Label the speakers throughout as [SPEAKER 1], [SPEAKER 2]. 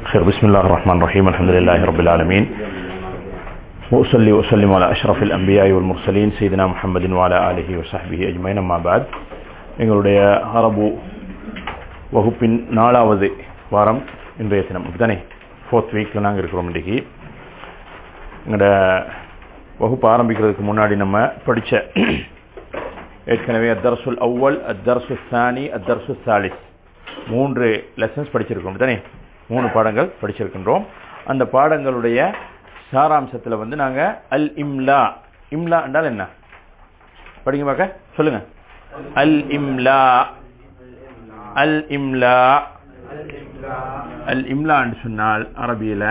[SPEAKER 1] خير بسم الله الرحمن الرحيم الحمد لله رب العالمين وأصلي وأسلم على أشرف الأنبياء والمرسلين سيدنا محمد وعلى آله وصحبه أجمعين أما بعد எங்களுடைய அரபு வகுப்பின் நாலாவது வாரம் இன்றைய தினம் அப்படித்தானே ஃபோர்த் வீக்கில் நாங்கள் இருக்கிறோம் இன்றைக்கு எங்களோட வகுப்பு ஆரம்பிக்கிறதுக்கு முன்னாடி நம்ம படித்த ஏற்கனவே அத்தர்சுல் அவ்வல் அத்தர்சு சானி அத்தர்சு சாலிஸ் மூன்று லெசன்ஸ் படிச்சிருக்கோம் தானே மூணு பாடங்கள் படிச்சிருக்கின்றோம் அந்த பாடங்களுடைய சாராம்சத்தில் வந்து நாங்கள் அல் இம்லா இம்லா என்றால் என்ன படிங்க பார்க்க சொல்லுங்க அல் இம்லா அல் இம்லா அல் இம்லா என்று சொன்னால் அரபியில்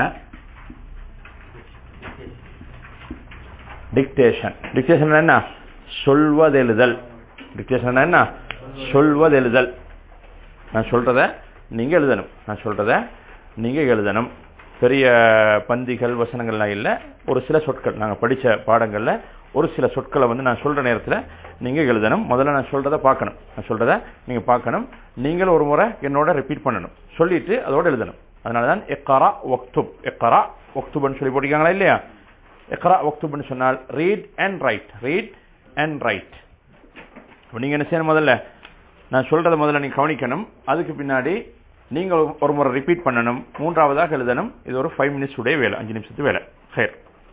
[SPEAKER 1] டிக்டேஷன் டிக்டேஷன் என்ன சொல்வதெழுதல் டிக்டேஷன் என்ன சொல்வதெழுதல் நான் சொல்றத நீங்க எழுதணும் நான் சொல்றத நீங்க எழுதணும் பெரிய பந்திகள் வசனங்கள்லாம் இல்லை ஒரு சில சொற்கள் நாங்கள் படித்த பாடங்களில் ஒரு சில சொற்களை வந்து நான் சொல்ற நேரத்தில் நீங்க எழுதணும் முதல்ல நான் சொல்றத பார்க்கணும் நான் சொல்றத நீங்க பார்க்கணும் நீங்களும் ஒரு முறை என்னோட ரிப்பீட் பண்ணணும் சொல்லிட்டு அதோட எழுதணும் அதனால தான் எக்கரா ஒக்துப் எக்கரா ஒக்துப்னு சொல்லி போட்டிருக்காங்களா இல்லையா எக்கரா ஒக்துப்னு சொன்னால் read and write read and write நீங்க என்ன செய்யணும் முதல்ல நான் சொல்றத முதல்ல நீங்க கவனிக்கணும் அதுக்கு பின்னாடி நீங்க ஒரு முறை ரிப்பீட் பண்ணணும் மூன்றாவதாக எழுதணும் இது ஒரு ஃபைவ் மினிட்ஸ் உடைய வேலை அஞ்சு நிமிஷத்து வேலை ஹேர்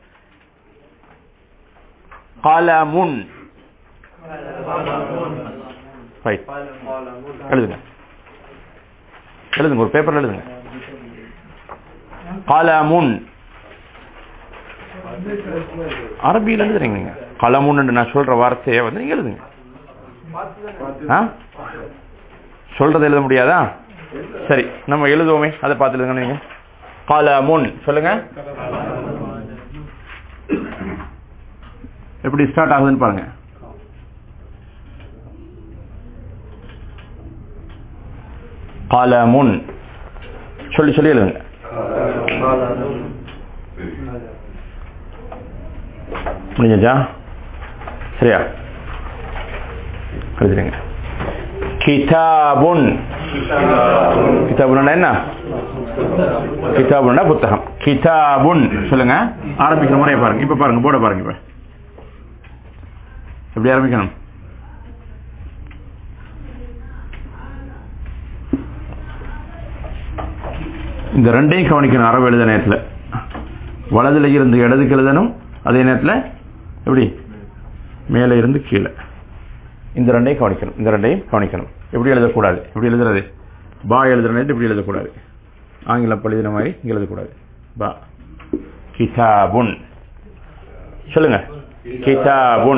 [SPEAKER 1] காலமுன் எழுதுங்க எழுதுங்க ஒரு பேப்பர்ல எழுதுங்க காலமுன் அரபியில் எழுதுறீங்க நீங்க கலமுன் நான் சொல்ற வார்த்தையை வந்து நீங்க எழுதுங்க சொல்றது எழுத முடியாதா சரி நம்ம எழுதுவோமே அதை பார்த்து எழுதுங்க நீங்க காலமுன் சொல்லுங்க எப்படி ஸ்டார்ட் ஆகுதுன்னு பாருங்க காலமுன் சொல்லி சொல்லி எழுதுங்க முடிஞ்சா சரியா எழுதுறீங்க கிதாபுன் கிதாபுன் என்ன கிதாபுன் புத்தகம் கிதாபுன் சொல்லுங்க ஆரம்பிக்கிற முறையை பாருங்க இப்ப பாருங்க போட பாருங்க இப்ப எப்படி ஆரம்பிக்கணும் இந்த ரெண்டையும் கவனிக்கணும் அரபு எழுத நேரத்தில் வலதுல இருந்து இடதுக்கு எழுதணும் அதே நேரத்தில் எப்படி மேலே இருந்து கீழே இந்த ரெண்டையும் கவனிக்கணும் இந்த ரெண்டையும் கவனிக்கணும் எப்படி எழுதக்கூடாது எப்படி எழுதுறது பா எழுதுற இப்படி எழுதக்கூடாது ஆங்கிலம் எழுதுன மாதிரி இங்க எழுதக்கூடாது பா கிதாபுன் சொல்லுங்க கிதாபுன்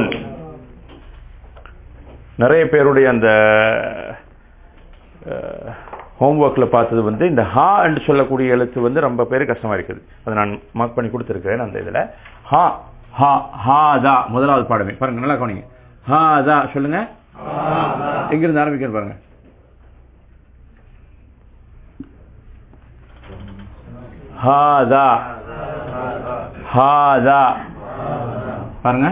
[SPEAKER 1] நிறைய பேருடைய அந்த ஹோம்ஒர்க்கில் பார்த்தது வந்து இந்த ஹா என்று சொல்லக்கூடிய எழுத்து வந்து ரொம்ப பேர் கஷ்டமா இருக்குது அதை நான் மார்க் பண்ணி கொடுத்துருக்கிறேன் அந்த இதில் ஹா ஹா ஹா தா முதலாவது பாடமே பாருங்க நல்லா கவனிங்க ஹா தா சொல்லுங்க எங்கிருந்து ஆரம்பிக்கணும் பாருங்க ஹாதா ஹாதா பாருங்க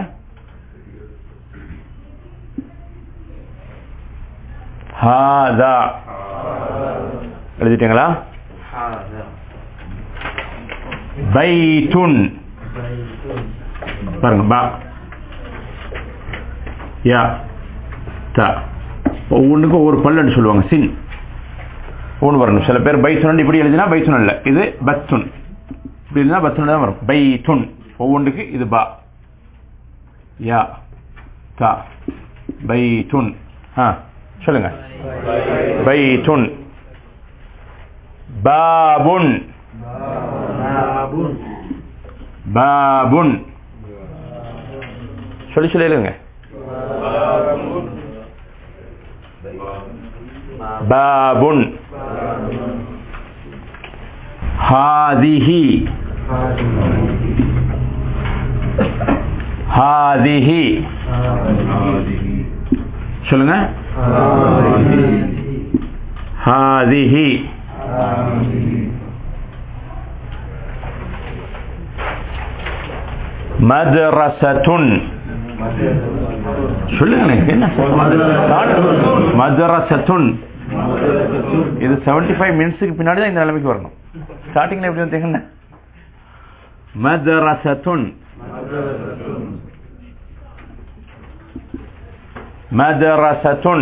[SPEAKER 1] ஹாதா எழுதிட்டீங்களா பைத்துன் பாருங்க பா யா தா ஒவ்வொன்றுக்கும் ஒவ்வொரு பல்லுன்னு சொல்லுவாங்க சின் ஒன்று வரணும் சில பேர் பைத்துன் இப்படி எழுதினா பைத்துன் இல்லை இது பத்துன் இப்படி இருந்தா பத்துன் தான் வரும் பைத்துன் ஒவ்வொன்றுக்கு இது பா யா தா பைத்துன் ஆ சொல்லுங்க பைத்துன் பாபுன் பாபுன் சொல்லி சொல்லி எழுதுங்க باب هذه هذه சொல்லுங்க هذه மதரசத்துன் சொல்லுங்க என்ன மதரசத்துன் இது செவன்டி ஃபைவ் மினிட்ஸுக்கு பின்னாடி தான் இந்த நிலைமைக்கு வரணும் ஸ்டார்டிங்ல எப்படி வந்தீங்கன்னு மதரசத்துன் மதரசத்துன்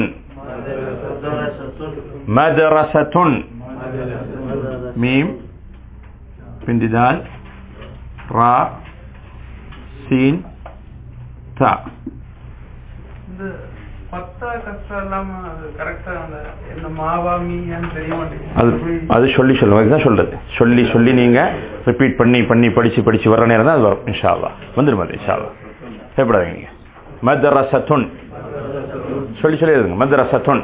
[SPEAKER 1] மதரசத்துன் மீம் பிந்திதால் ரா சீன் தா
[SPEAKER 2] இந்த பத்தா கஷ்டம் இல்லாம அது கரெக்டா அந்த என்ன மாவா மீயான்னு தெரிய
[SPEAKER 1] அது
[SPEAKER 2] மாட்டேங்குது
[SPEAKER 1] அது சொல்லி சொல்லுவோம் அதுதான் சொல்றது சொல்லி சொல்லி நீங்க ரிப்பீட் பண்ணி பண்ணி படிச்சு படிச்சு வர நேரம் தான் அது வரும் இன்ஷா அல்லாஹ் வந்துடும் அது இன்ஷா அல்லாஹ் பயப்படாதீங்க நீங்க மதரசத்துன் சொல்லி சொல்லி எழுதுங்க மதரசத்துன்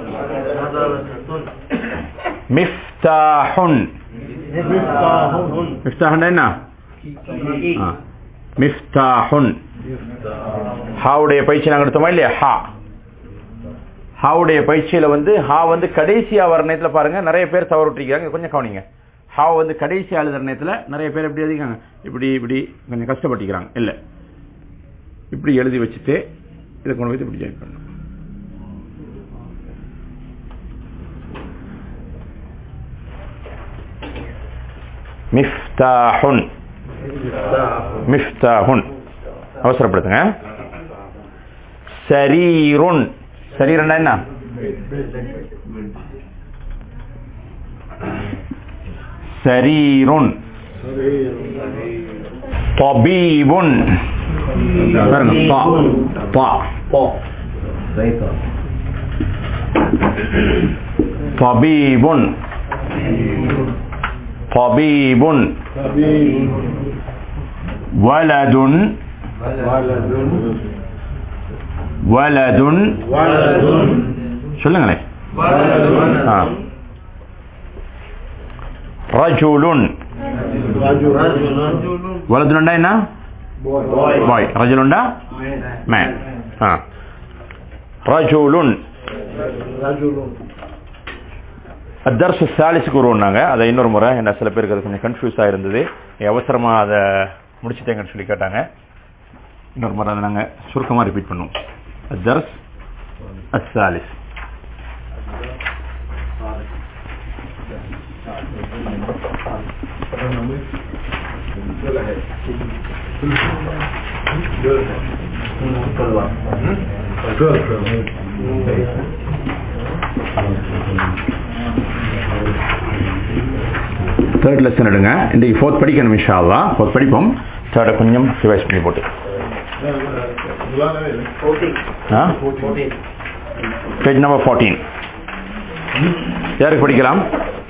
[SPEAKER 1] மிஃப்தாஹுன் மிஃப்தாஹுன் என்ன ஆ. மிஃப்தாஹுன் ஹாவுடைய பயிற்சி நாங்க எடுத்தோமா இல்லையா ஹா ஹாவுடைய பயிற்சியில வந்து ஹா வந்து கடைசியா வர நேரத்துல பாருங்க நிறைய பேர் தவறுட்டிருக்காங்க கொஞ்சம் கவனிங்க ஹா வந்து கடைசி எழுதுற நேரத்துல நிறைய பேர் எப்படி எழுதிக்காங்க இப்படி இப்படி கொஞ்சம் கஷ்டப்பட்டுக்கிறாங்க இல்ல இப்படி எழுதி வச்சுட்டு இதை கொண்டு போய் இப்படி ஜாயின் பண்ணணும் மிஃப்தாஹுன் மிஃப்தாஹுன் அவசரப்படுத்துங்க சரீருன் சரீரன்னா என்ன சரீருன் தபீபுன் பாருங்க தா தா தபீபுன் தபீபுன் வலதுன் வலதுன் சொல்லுங்களேன் ஆ. ரஜுலுன் வலதுண்டா என்ன பாய் ரஜுலுண்டா மேன் ஆ ரஜுலுன் அத்தர்சு சாலிஸுக்கு வருவோம்னாங்க அதை இன்னொரு முறை என்ன சில பேருக்கு அது கொஞ்சம் கன்ஃபியூஸ் ஆயிருந்தது அவசரமா அதை முடிச்சிட்டேங்கன்னு சொல்லி கேட்டாங்க இன்னொரு முறை அதை நாங்கள் சுருக்கமாக ரிப்பீட் பண்ணுவோம் அத்தர்ஸ் அசாலிஸ் தேர்ட் லெசன் எடுங்க இன்றைக்கு ஃபோர்த் படிக்கணும் இன்ஷா அல்லாஹ் ஃபோர்த் படிப்போம் தேர்டை கொஞ்சம் ரிவைஸ் பண்ணி போட்டு ஆ பேஜ் நம்பர் ஃபோர்டீன் யாருக்கு படிக்கலாம்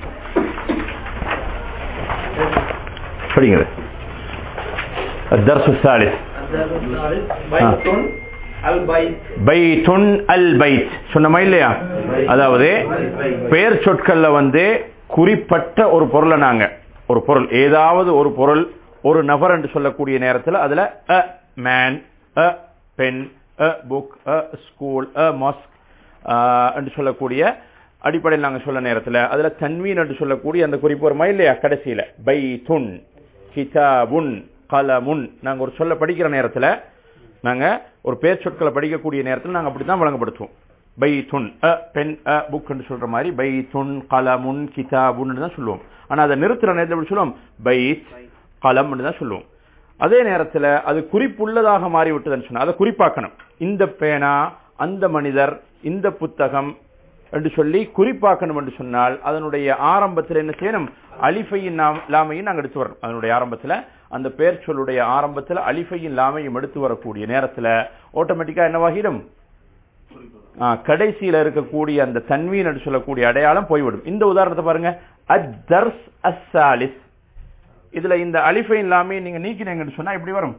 [SPEAKER 1] படிங்க الدرس الثالث
[SPEAKER 2] பைத்துன் அல் பைத்
[SPEAKER 1] பைத்துன் அல் பைத் சொன்னமா இல்லையா அதாவது பெயர் சொற்கள்ல வந்து குறிப்பட்ட ஒரு பொருளை நாங்க ஒரு பொருள் ஏதாவது ஒரு பொருள் ஒரு நபர் என்று சொல்லக்கூடிய நேரத்தில் அதுல a man a pen a book a school a mask என்று சொல்லக்கூடிய அடிப்படையில் நாங்க சொல்ல நேரத்தில் அதுல தன்வீன் என்று சொல்லக்கூடிய அந்த குறிப்பு வருமா இல்லையா கடைசியில பைத்துன் கிதாபுன் கலமுன் நாங்க ஒரு சொல்ல படிக்கிற நேரத்துல நாங்க ஒரு பேர் சொற்களை படிக்கக்கூடிய நேரத்தில் நாங்க அப்படித்தான் வழங்கப்படுத்துவோம் பைத்துன் அ பென் அ புக் என்று சொல்ற மாதிரி பைத்துன் கலமுன் கிதாபுன் தான் சொல்லுவோம் ஆனா அதை நிறுத்துற நேரத்தில் எப்படி சொல்லுவோம் பைத் கலம் தான் சொல்லுவோம் அதே நேரத்துல அது குறிப்புள்ளதாக மாறிவிட்டதுன்னு சொன்னா அதை குறிப்பாக்கணும் இந்த பேனா அந்த மனிதர் இந்த புத்தகம் என்று சொல்லி குறிப்பாக்கணும் என்று சொன்னால் அதனுடைய ஆரம்பத்தில் என்ன செய்யணும் அலிஃபையின் நாம் லாமையும் நாங்கள் எடுத்து வரணும் அதனுடைய ஆரம்பத்தில் அந்த பெயர் சொல்லுடைய ஆரம்பத்தில் அலிஃபையின் லாமையும் எடுத்து வரக்கூடிய நேரத்தில் ஆட்டோமேட்டிக்கா என்னவாகிடும் ஆ, கடைசியில இருக்கக்கூடிய அந்த தன்வீன் என்று சொல்லக்கூடிய அடையாளம் போய்விடும் இந்த உதாரணத்தை பாருங்க அத்தர்ஸ் அஸ்ஸாலிஸ் இதுல இந்த அலிஃபைன் லாமையை நீங்க நீக்கினீங்கன்னு சொன்னா எப்படி வரும்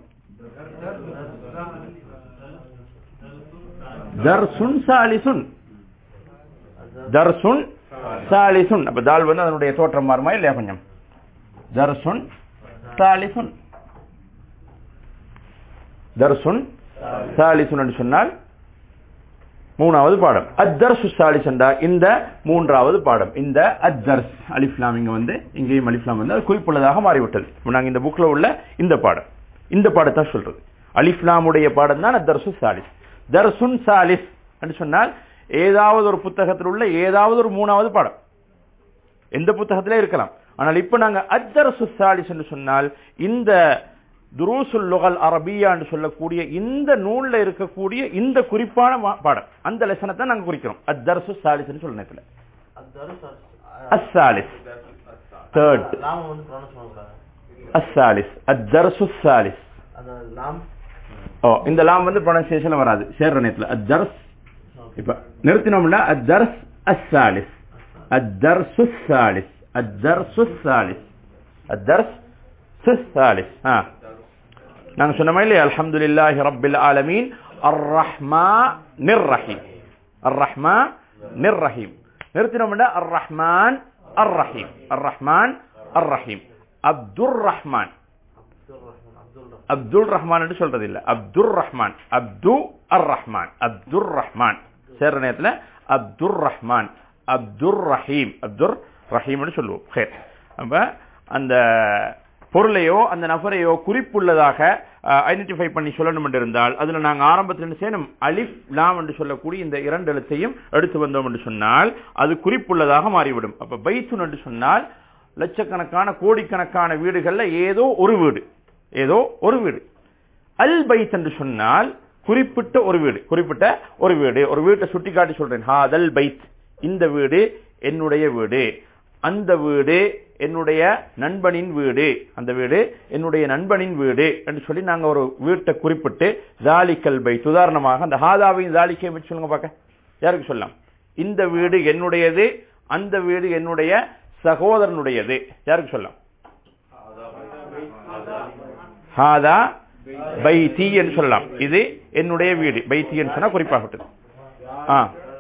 [SPEAKER 1] தர்சுன் சாலிசுன் தர்சுன் சாலிசுன் அப்ப தால் வந்து அதனுடைய தோற்றம் மாறுமா இல்லையா கொஞ்சம் தர்சுன் சாலிசுன் தர்சுன் சாலிசுன் என்று சொன்னால் மூணாவது பாடம் அத்தர்சு சாலிஸ் என்றா இந்த மூன்றாவது பாடம் இந்த அத்தர்ஸ் அலிஃப்லாம் இங்க வந்து இங்கேயும் அலிஃப்லாம் வந்து அது குறிப்புள்ளதாக மாறிவிட்டது இப்ப நாங்க இந்த புக்ல உள்ள இந்த பாடம் இந்த பாடத்தை சொல்றது அலிஃப்லாமுடைய பாடம் தான் அத்தர்சு சாலிஸ் தர்சுன் சாலிஸ் என்று சொன்னால் ஏதாவது ஒரு புத்தகத்தில் உள்ள ஏதாவது ஒரு மூணாவது பாடம் எந்த புத்தகத்திலே இருக்கலாம் ஆனால் இப்ப நாங்க அத்தரசு சாலிஸ் என்று சொன்னால் இந்த துருசுல் லுகல் அரபியா என்று சொல்லக்கூடிய இந்த நூல்ல இருக்கக்கூடிய இந்த குறிப்பான வா- பாடம் அந்த லெசனை தான் நாங்க குறிக்கிறோம் அத்தரசு சாலிஸ் என்று சொல்ல நேரத்தில் அஸ்ஸாலிஸ் தேர்ட்
[SPEAKER 3] லாம் வந்து ப்ரொனவுன்ஸ் பண்ணக்கூடாது
[SPEAKER 1] அஸ்ஸாலிஸ் அத்தரசு சாலிஸ்
[SPEAKER 3] அந்த லாம்
[SPEAKER 1] ஓ இந்த லாம் வந்து ப்ரொனன்சியேஷன்ல வராது சேர்ற நேரத்துல அத்தர்ஸ் இப்ப நிறுத்தினோம்னா அத்தர்ஸ் அஸ்ஸாலிஸ் அத்தர்சு சாலிஸ் அத்தர்சு சாலிஸ் அத்தர்ஸ் சாலிஸ் ஆ நாங்க சொன்னோமா இல்லையா அல்ஹம்துலில்லாஹி ரப்பில் ஆலமீன் அர் ரஹ்மா நிர் ரஹீம் அர் ரஹ்மா நிர் ரஹீம் நிறுத்தினோம்னா அர் ரஹ்மான் அர் ரஹீம் அர் ரஹ்மான் அர் ரஹீம் அப்துர் ரஹ்மான்
[SPEAKER 3] அப்துல் ரஹ்மான் அப்துல் ரஹ்மான்
[SPEAKER 1] அப்துல் ரஹ்மான் என்று சொல்றது இல்ல அப்துர் ரஹ்மான் அப்து அர் ரஹ்மான் அப்துர் ரஹ்மான் சேர்ற நேரத்துல அப்துர் ரஹ்மான் அப்துர் ரஹீம் அப்துர் ரஹீம்னு சொல்லுவோம் ஹேர் அப்ப அந்த பொருளையோ அந்த நபரையோ குறிப்புள்ளதாக ஐடென்டிஃபை பண்ணி சொல்லணும் என்று இருந்தால் அதுல நாங்க ஆரம்பத்தில் என்ன செய்யணும் அலிஃப் லாம் என்று சொல்லக்கூடிய இந்த இரண்டு எழுத்தையும் எடுத்து வந்தோம் என்று சொன்னால் அது குறிப்புள்ளதாக மாறிவிடும் அப்ப பைத்துன் என்று சொன்னால் லட்சக்கணக்கான கோடிக்கணக்கான வீடுகள்ல ஏதோ ஒரு வீடு ஏதோ ஒரு வீடு அல் பைத் என்று சொன்னால் குறிப்பிட்ட ஒரு வீடு குறிப்பிட்ட ஒரு வீடு ஒரு வீட்டை சுட்டி காட்டி சொல்றேன் ஹாதல் பைத் இந்த வீடு என்னுடைய வீடு அந்த வீடு என்னுடைய நண்பனின் வீடு அந்த வீடு என்னுடைய நண்பனின் வீடு என்று சொல்லி நாங்க ஒரு வீட்டை குறிப்பிட்டு ஜாலிக்கல் பைத் உதாரணமாக அந்த ஹாதாவையும் ஜாலிக்கையும் வச்சு சொல்லுங்க பார்க்க யாருக்கு சொல்லலாம் இந்த வீடு என்னுடையது அந்த வீடு என்னுடைய சகோதரனுடையது யாருக்கு சொல்லலாம் ஹாதா பைத்தி என்று சொல்லலாம் இது என்னுடைய வீடு பைத்தி என்று சொன்னா குறிப்பாகட்டது ஆ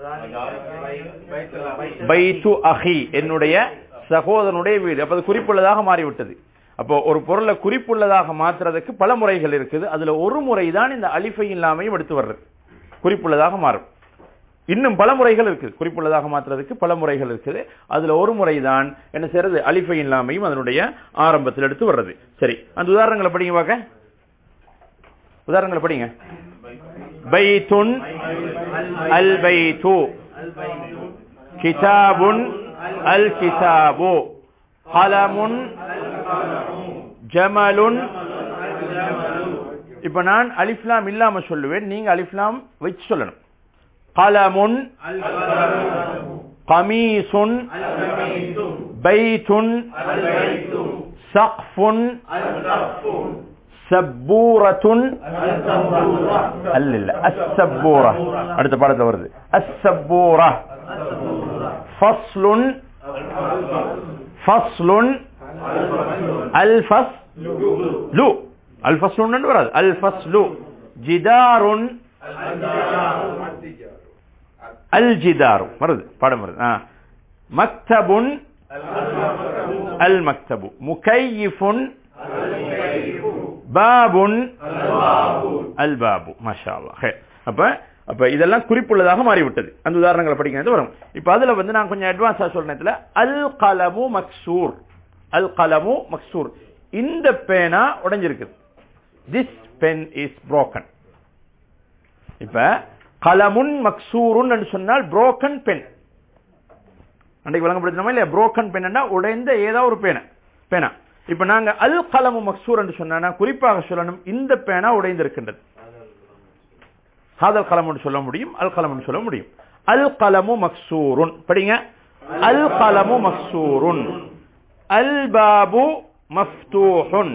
[SPEAKER 1] பைத்து அஹி என்னுடைய சகோதரனுடைய வீடு அப்ப அது குறிப்புள்ளதாக மாறிவிட்டது அப்போ ஒரு பொருளை குறிப்புள்ளதாக மாற்றுறதுக்கு பல முறைகள் இருக்குது அதுல ஒரு முறை தான் இந்த அலிஃபை இல்லாமையும் எடுத்து வர்றது குறிப்புள்ளதாக மாறும் இன்னும் பல முறைகள் இருக்குது குறிப்புள்ளதாக மாற்றுறதுக்கு பல முறைகள் இருக்குது அதுல ஒரு முறை தான் என்ன செய்யறது அலிஃபை இல்லாமையும் அதனுடைய ஆரம்பத்தில் எடுத்து வர்றது சரி அந்த உதாரணங்களை படிங்க பார்க்க உதாரணங்களை படிங்க பைத்துன் அல் பைத்து கிதாபுன் அல் கிதாபு கலமுன் ஜமலுன் இப்ப நான் அலிஃப்லாம் இல்லாம சொல்லுவேன் நீங்க அலிஃப்லாம் வச்சு சொல்லணும் கலமுன் கமீசுன் பைத்துன் சக்ஃபுன் சப்பூரத்துன் அல்ல இல்ல அஸ்ஸப்பூரா அடுத்த பாடத்துல வருது அஸ்ஸப்பூரா ஃபஸ்லுன் ஃபஸ்லுன் அல்ஃபஸ் லு அல்ஃபஸ்லுன் வராது அல்ஃபஸ்லு ஜிதாருன் அல் ஜிதாரு வருது பாடம் வருது ஆ. மக்தபுன் அல் மக்தபு முகையிஃபுன் பாபுன் அல் பாபு மாஷா அல்லாஹ் ஹே. அப்ப அப்ப இதெல்லாம் குறிப்புள்ளதாக மாறிவிட்டது அந்த உதாரணங்களை படிக்கிறது வரும் இப்ப அதுல வந்து நான் கொஞ்சம் அட்வான்ஸா சொல்றதுல அல் கலமு மக்சூர் அல் கலமு மக்சூர் இந்த பேனா உடைஞ்சிருக்குது திஸ் பென் இஸ் broken இப்ப கலமுன் மக்சூருன் என்று சொன்னால் broken பென் அன்றைக்கு வழங்கப்படுத்தினோமா இல்லையா broken பென்னா உடைந்த ஏதோ ஒரு பேனா பேனா இப்ப நாங்க அல் கலமு மக்சூர் என்று சொன்னா குறிப்பாக சொல்லணும் இந்த பேனா உடைந்திருக்கின்றது ஹாதல் கலம் சொல்ல முடியும் அல் கலம் சொல்ல முடியும் அல் கலமு மக்சூருன் படிங்க அல் கலமு மக்சூருன் அல் பாபு மஃப்தூஹுன்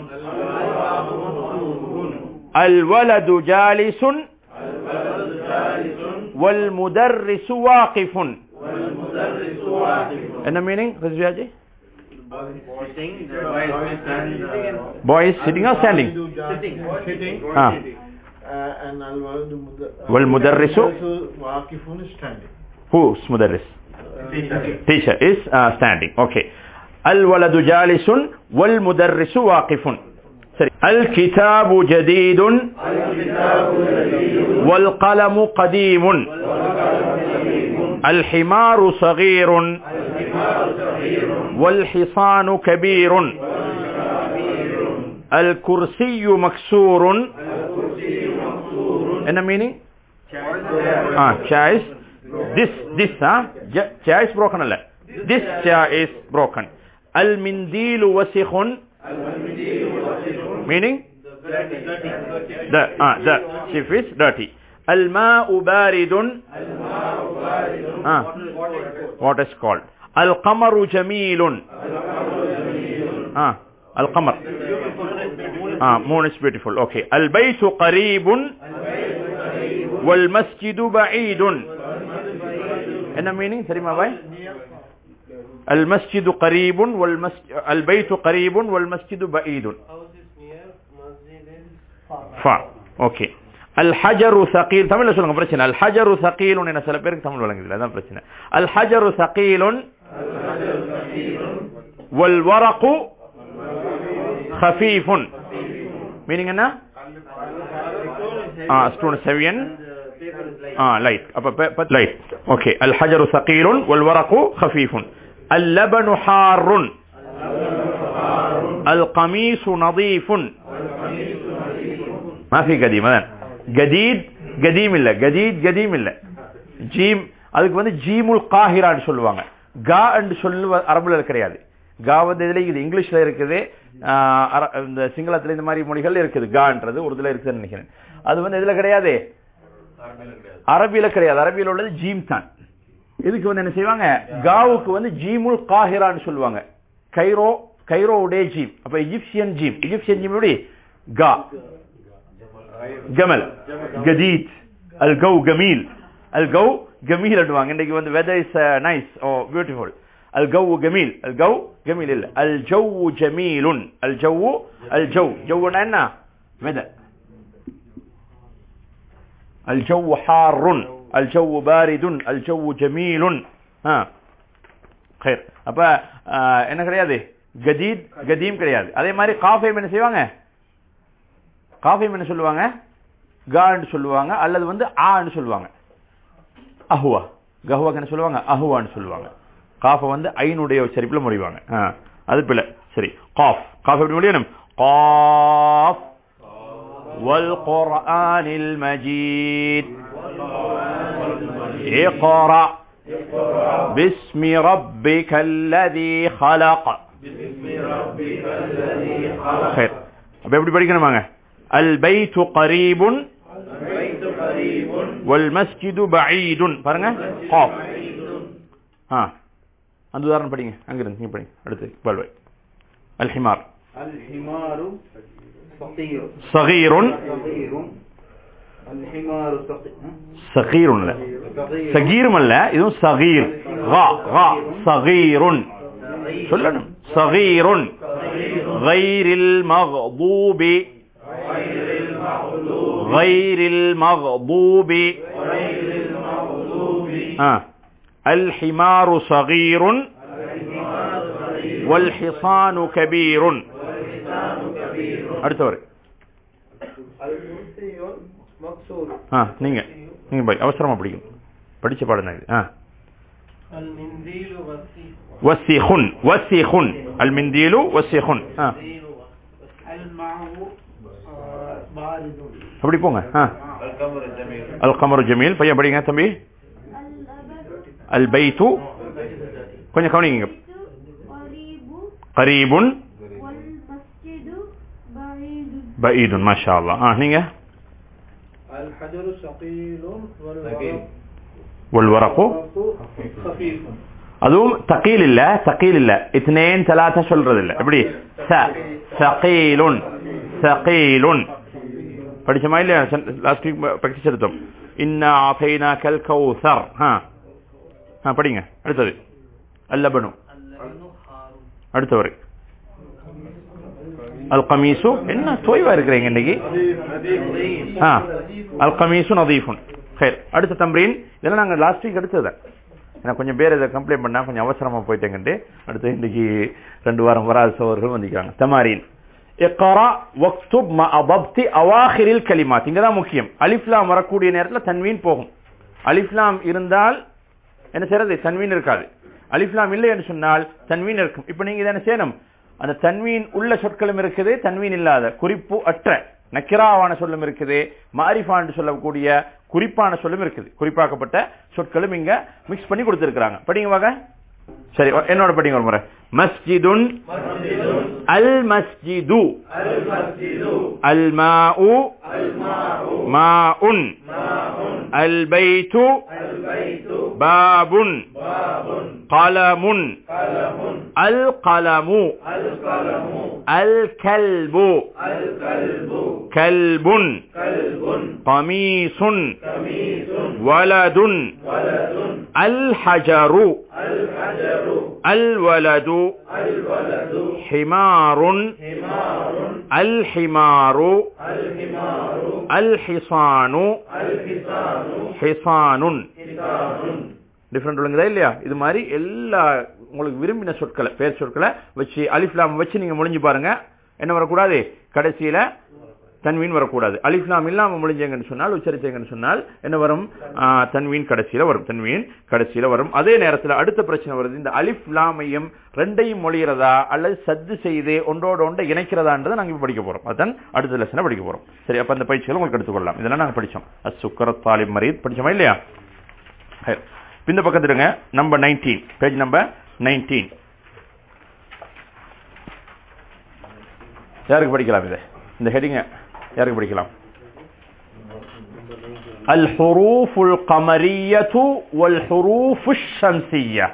[SPEAKER 1] அல் வலது ஜாலிசுன் والمدرس واقف என்ன மீனிங் ரஜியாஜி
[SPEAKER 3] Sitting, the boy is sitting.
[SPEAKER 1] boy is sitting or standing
[SPEAKER 3] Sitting.
[SPEAKER 4] Sitting.
[SPEAKER 1] ah
[SPEAKER 4] Uh, and al-walad mud-
[SPEAKER 1] والمدرس
[SPEAKER 4] واقف standing.
[SPEAKER 1] who's مدرس
[SPEAKER 3] Teacher.
[SPEAKER 1] teacher is uh, standing okay الولد جالس والمدرس واقف سري. الكتاب جديد والقلم قديم الحمار صغير والحصان كبير الكرسي مكسور என்ன meaning ah chair is this this ah chair is broken அல்ல this chair is broken அல் மிந்தீலு வசிஹுன் meaning the ah the chief is dirty al ma'u baridun ah what is called al qamaru jamilun ah al qamar ah moon is beautiful okay al baytu qaribun wal masjidu ba'idun என்ன meaning தெரியுமா பாய் المسجد قريب والمسجد البيت قريب والمسجد بعيد ஃபா okay அல் ஹஜரு சகீல் தமிழ்ல சொல்லுங்க பிரச்சனை அல் ஹஜரு சகீலுன் என்ன சில பேருக்கு தமிழ் வழங்குது அதான் பிரச்சனை அல் ஹஜரு சகீலுன் வல் வரகு ஹஃபீஃபுன் மீனிங் என்ன ஆ ஸ்டோன் செவியன் ஆ லைட் அப்ப லைட் ஓகே அல் ஹஜரு சகீலுன் வல் வரகு ஹஃபீஃபுன் அல் லபனு ஹாருன் அல் கமீசு நதீஃபுன் ما في قديم அதான் கதீத் கதீம் இல்ல கதீத் கதீம் இல்ல ஜீம் அதுக்கு வந்து ஜீமுல் காஹிரான்னு சொல்லுவாங்க கா என்று சொல்லு அரபுல கிடையாது கா வந்து இதுல இது இங்கிலீஷ்ல இருக்குது ஆஹ் அர- இந்த சிங்களத்துல இந்த மாதிரி மொழிகள் இருக்குது கான்றது உருதுல இருக்குதுன்னு நினைக்கிறேன் அது வந்து இதுல கிடையாது அரபியில கிடையாது அரபியில உள்ளது ஜீம் தான் இதுக்கு வந்து என்ன செய்வாங்க காவுக்கு வந்து ஜீமுல் காஹிரான்னு சொல்லுவாங்க கைரோ கைரோவுடைய ஜீம் அப்ப எஜிப்சியன் ஜீம் எஜிப்சியன் ஜீம் எப்படி கா ஜமல் ஜதீத் அல் கௌ கமீல் அல் கௌ கமீல் அடுவாங்க இன்னைக்கு வந்து weather is nice oh beautiful அல் கௌ கமீல் அல் கௌ கமீல் இல்ல அல் ஜவ் ஜமீலுன் அல் ஜவ் அல் ஜவ் ஜவ்னா என்ன வெதர் الجو حار الجو بارد الجو جميل ها خير அப்ப ஆஹ், என்ன கிடையாது கதீத் கதீம் கிடையாது அதே மாதிரி காஃபைம் என்ன செய்வாங்க காஃபைம் என்ன சொல்லுவாங்க கான்னு சொல்லுவாங்க அல்லது வந்து ஆன்னு சொல்லுவாங்க அஹுவா கஹுவாக்கு என்ன சொல்லுவாங்க அஹுவான்னு சொல்லுவாங்க காஃபை வந்து ஐனுடைய உச்சரிப்புல முடிவாங்க ஆ, அது பிள்ளை சரி காஃப் காஃப் எப்படி முடியணும் காஃப் والقرآن المجيد اقرأ باسم ربك الذي خلق خير அப்ப எப்படி படிக்கணுமாங்க البيت قريب والمسجد بعيد பாருங்க قاف ஆ அந்த உதாரணம் படிங்க அங்க இருந்து நீங்க படிங்க அடுத்து பல்வை الحمار
[SPEAKER 3] الحمار صغير
[SPEAKER 1] صغير
[SPEAKER 3] صغير الحمار صغير
[SPEAKER 1] صغير இல்ல
[SPEAKER 3] صغير
[SPEAKER 1] சகீரும் அல்ல இதுவும் சகீர் கா கா சகீருன் சொல்லணும் சகீருன் غير المغضوب غير المغضوب آه. الحمار صغير والحصان كبير அடுத்தவர்
[SPEAKER 3] المرسي مقصور
[SPEAKER 1] ஆ நீங்க நீங்க போய் அவசரமா படிக்கணும் படிச்ச பாடம் தான் இது ஆ
[SPEAKER 2] المنديل والسيف
[SPEAKER 1] وسيخ وسيخ المنديل وسيخ ஆ
[SPEAKER 2] المعه بارد
[SPEAKER 1] அப்படி போங்க ஆ அல் கமரு ஜமீல் பையன் படிங்க தம்பி அல் பைத்து கொஞ்சம் கவனிங்க
[SPEAKER 5] قريب
[SPEAKER 1] கரீபுன்
[SPEAKER 5] والمسجد بعيد
[SPEAKER 1] பஈதுன் மாஷா அல்லாஹ் ஆ நீங்க
[SPEAKER 2] الحجر ثقيل
[SPEAKER 1] والورق
[SPEAKER 2] خفيف
[SPEAKER 1] அதுவும் தகீல் இல்ல தகீல் இல்ல இத்னேன் தலாத்த சொல்றது இல்ல எப்படி ச சகீலுன் சகீலுன் படிச்சமா இல்லையா லாஸ்ட் வீக் ப்ராக்டிஸ் எடுத்தோம் இன்னா ஆஃபைனாக்கல் கௌசர் ஆ ஆ படிங்க அடுத்தது அல்லபனு அடுத்தவர் அல் கமீசு என்ன தோய்வா இருக்கிறீங்க இன்னைக்கு ஆ அல் கமீசு நதீஃபுன் சரி அடுத்த தம்ரீன் இதெல்லாம் நாங்க லாஸ்ட் வீக் எடுத்தது எனக்கு கொஞ்சம் பேர் இதை கம்ப்ளைண்ட் பண்ணா கொஞ்சம் அவசரமா போயிட்டேங்கன்ட்டு அடுத்து இன்னைக்கு ரெண்டு வாரம் வராத சோழர்கள் வந்திருக்காங்க தமாரீன் இக்ரா வக்துப் ம அபப்தி அவாஹிரில் கலிமாத் இங்கதான் முக்கியம் அலிஃப்லாம் வரக்கூடிய நேரத்துல தன்வீன் போகும் அலிஃப்லாம் இருந்தால் என்ன செய்யறது தன்வீன் இருக்காது அலிஃப்லாம் இல்லை என்று சொன்னால் தன்வீன் இருக்கும் இப்ப நீங்க இதை என்ன செய்யணும் அந்த தன்வீன் உள்ள சொற்களும் இருக்குது தன்வீன் இல்லாத குறிப்பு அற்ற நக்கிராவான சொல்லும் இருக்குது மாரிஃபான்னு சொல்லக்கூடிய குறிப்பான சொல்லும் இருக்குது குறிப்பாக்கப்பட்ட சொற்களும் இங்க மிக்ஸ் பண்ணி கொடுத்திருக்கிறாங்க படிங்க வாங்க சரி ஒ- என்னோட படிங்க ஒரு முறை மஸ்ஜிதுன் அல் மஸ்ஜிது அல் மாஉ மாஉன் அல் பைத்து பாபுன் கலமுன் அல் கலமு அல் கல்பு கல்புன் கமீசுன் வலதுன் அல் ஹஜரு الولد حمار الحمار الحصان حصان டிஃபரெண்ட் விளங்குதா இல்லையா இது மாதிரி எல்லா உங்களுக்கு விரும்பின சொற்களை பேர் சொற்களை வச்சு அலிஃப்லாம் வச்சு நீங்க முடிஞ்சு பாருங்க என்ன வரக்கூடாது கடைசியில தன்வீன் வரக்கூடாது அலிஃப்லாம் இல்லாம முடிஞ்சங்கன்னு சொன்னால் உச்சரித்தங்கன்னு சொன்னால் என்ன வரும் ஆ, தன்வீன் கடைசியில வரும் தன்வீன் கடைசியில வரும் அதே நேரத்தில் அடுத்த பிரச்சனை வருது இந்த அலிஃப்லாமையும் ரெண்டையும் மொழிகிறதா அல்லது சத்து செய்து ஒன்றோட ஒன்றை இணைக்கிறதான்றதை நாங்க இப்ப படிக்க போறோம் அதான் அடுத்த லெசனை படிக்க போறோம் சரி அப்ப அந்த பயிற்சிகளை உங்களுக்கு எடுத்துக்கொள்ளலாம் இதெல்லாம் நாங்க படிச்சோம் அசுக்கர தாலிம் மரீத் படிச்சோமா இல்லையா சரி. இந்த பக்கத்துல இருங்க number nineteen page number nineteen யாருக்கு படிக்கலாம் இது இந்த ஹெடிங்க யாருக்கு படிக்கலாம் الحروف القمرية والحروف الشمسية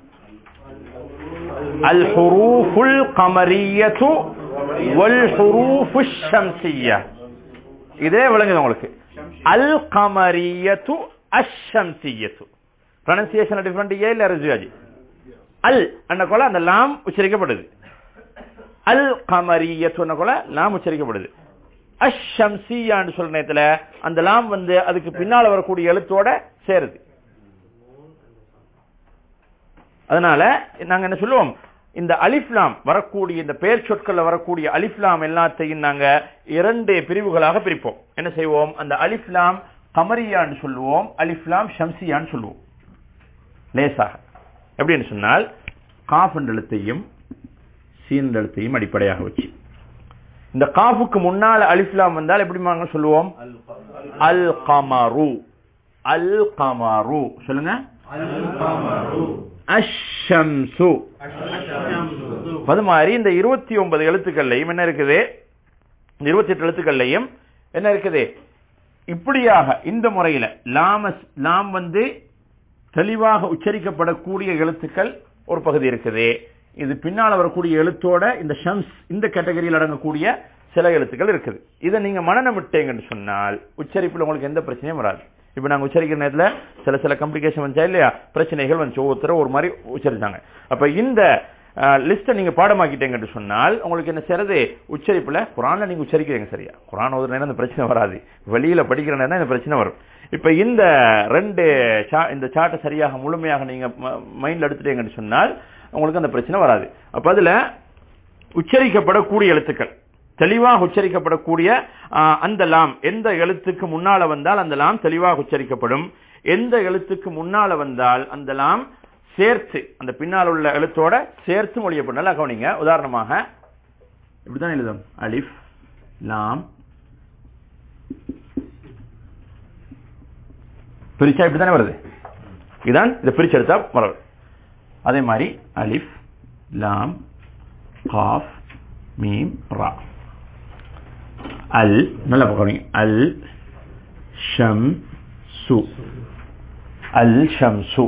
[SPEAKER 1] الحروف القمرية والحروف الشمسية இதே விளங்குது உங்களுக்கு அல் கமரியத்து அஷம்சியத்து ப்ரொனன்சியேஷன் டிஃபரெண்ட் ஏ இல்ல ரஜுவாஜி அல் அன்ன கொல அந்த லாம் உச்சரிக்கப்படுது அல் கமரியத்து அன்ன கொல லாம் உச்சரிக்கப்படுது அஷம்சியான்னு சொல்ற நேரத்துல அந்த லாம் வந்து அதுக்கு பின்னால வரக்கூடிய எழுத்தோட சேருது அதனால நாங்க என்ன சொல்லுவோம் இந்த அலிஃப்லாம் வரக்கூடிய இந்த பெயர் சொற்கள்ல வரக்கூடிய அலிஃப்லாம் எல்லாத்தையும் நாங்க இரண்டு பிரிவுகளாக பிரிப்போம் என்ன செய்வோம் அந்த அலிஃப்லாம் கமரியான்னு சொல்லுவோம் அலிஃப்லாம் ஷம்சியான்னு சொல்லுவோம் லேசாக எப்படின்னு சொன்னால் காஃப் என்ற எழுத்தையும் சீன் என்ற எழுத்தையும் அடிப்படையாக வச்சு இந்த காஃபுக்கு முன்னால அலிஃப்லாம் வந்தால் எப்படி நாங்க சொல்லுவோம் அல் கமரு அல் கமரு சொல்லுங்க அஷம்சு அது மாதிரி இந்த இருபத்தி ஒன்பது எழுத்துக்கள்லையும் என்ன இருக்குது இந்த இருபத்தி எட்டு எழுத்துக்கள்லையும் என்ன இருக்குது இப்படியாக இந்த முறையில லாம லாம் வந்து தெளிவாக உச்சரிக்கப்படக்கூடிய எழுத்துக்கள் ஒரு பகுதி இருக்குது இது பின்னால வரக்கூடிய எழுத்தோட இந்த ஷம்ஸ் இந்த கேட்டகரியில் அடங்கக்கூடிய சில எழுத்துக்கள் இருக்குது இதை நீங்க மனநம் விட்டீங்கன்னு சொன்னால் உச்சரிப்புல உங்களுக்கு எந்த பிரச்சனையும் வராது இப்ப நாங்க உச்சரிக்கிற நேரத்துல சில சில கம்ப்ளிகேஷன் வந்துச்சா இல்லையா பிரச்சனைகள் வந்து ஒவ்வொருத்தரும் ஒரு மாதிரி உச்சரிச்சாங்க அப்ப இந்த லிஸ்ட நீங்க பாடமாக்கிட்டீங்கன்னு சொன்னால் உங்களுக்கு என்ன செய்யறது உச்சரிப்புல குரான்ல நீங்க உச்சரிக்கிறீங்க சரியா குரான் ஒரு நேரம் இந்த பிரச்சனை வராது வெளியில படிக்கிற நேரம் தான் இந்த பிரச்சனை வரும் இப்ப இந்த ரெண்டு சா- இந்த சாட்டை சரியாக முழுமையாக நீங்க மைண்ட்ல எடுத்துட்டீங்கன்னு சொன்னால் உங்களுக்கு அந்த பிரச்சனை வராது அப்ப அதுல உச்சரிக்கப்படக்கூடிய எழுத்துக்கள் தெளிவாக உச்சரிக்கப்படக்கூடிய ஆ, அந்த லாம் எந்த எழுத்துக்கு முன்னால வந்தால் அந்த லாம் தெளிவாக உச்சரிக்கப்படும் எந்த எழுத்துக்கு முன்னால வந்தால் அந்த லாம் சேர்த்து அந்த பின்னால் உள்ள எழுத்தோட சேர்த்து மொழியப்படும் நல்லா கவனிங்க உதாரணமாக இப்படிதான் எழுதும் அலிஃப் லாம் பிரிச்சா இப்படித்தானே வருது இதான் இதை பிரிச்சு எடுத்தா வரும் அதே மாதிரி அலிஃப் லாம் காஃப் மீம் ரா அல் நல்ல பக்கம் அல் ஷம் சு அல் ஷம் சு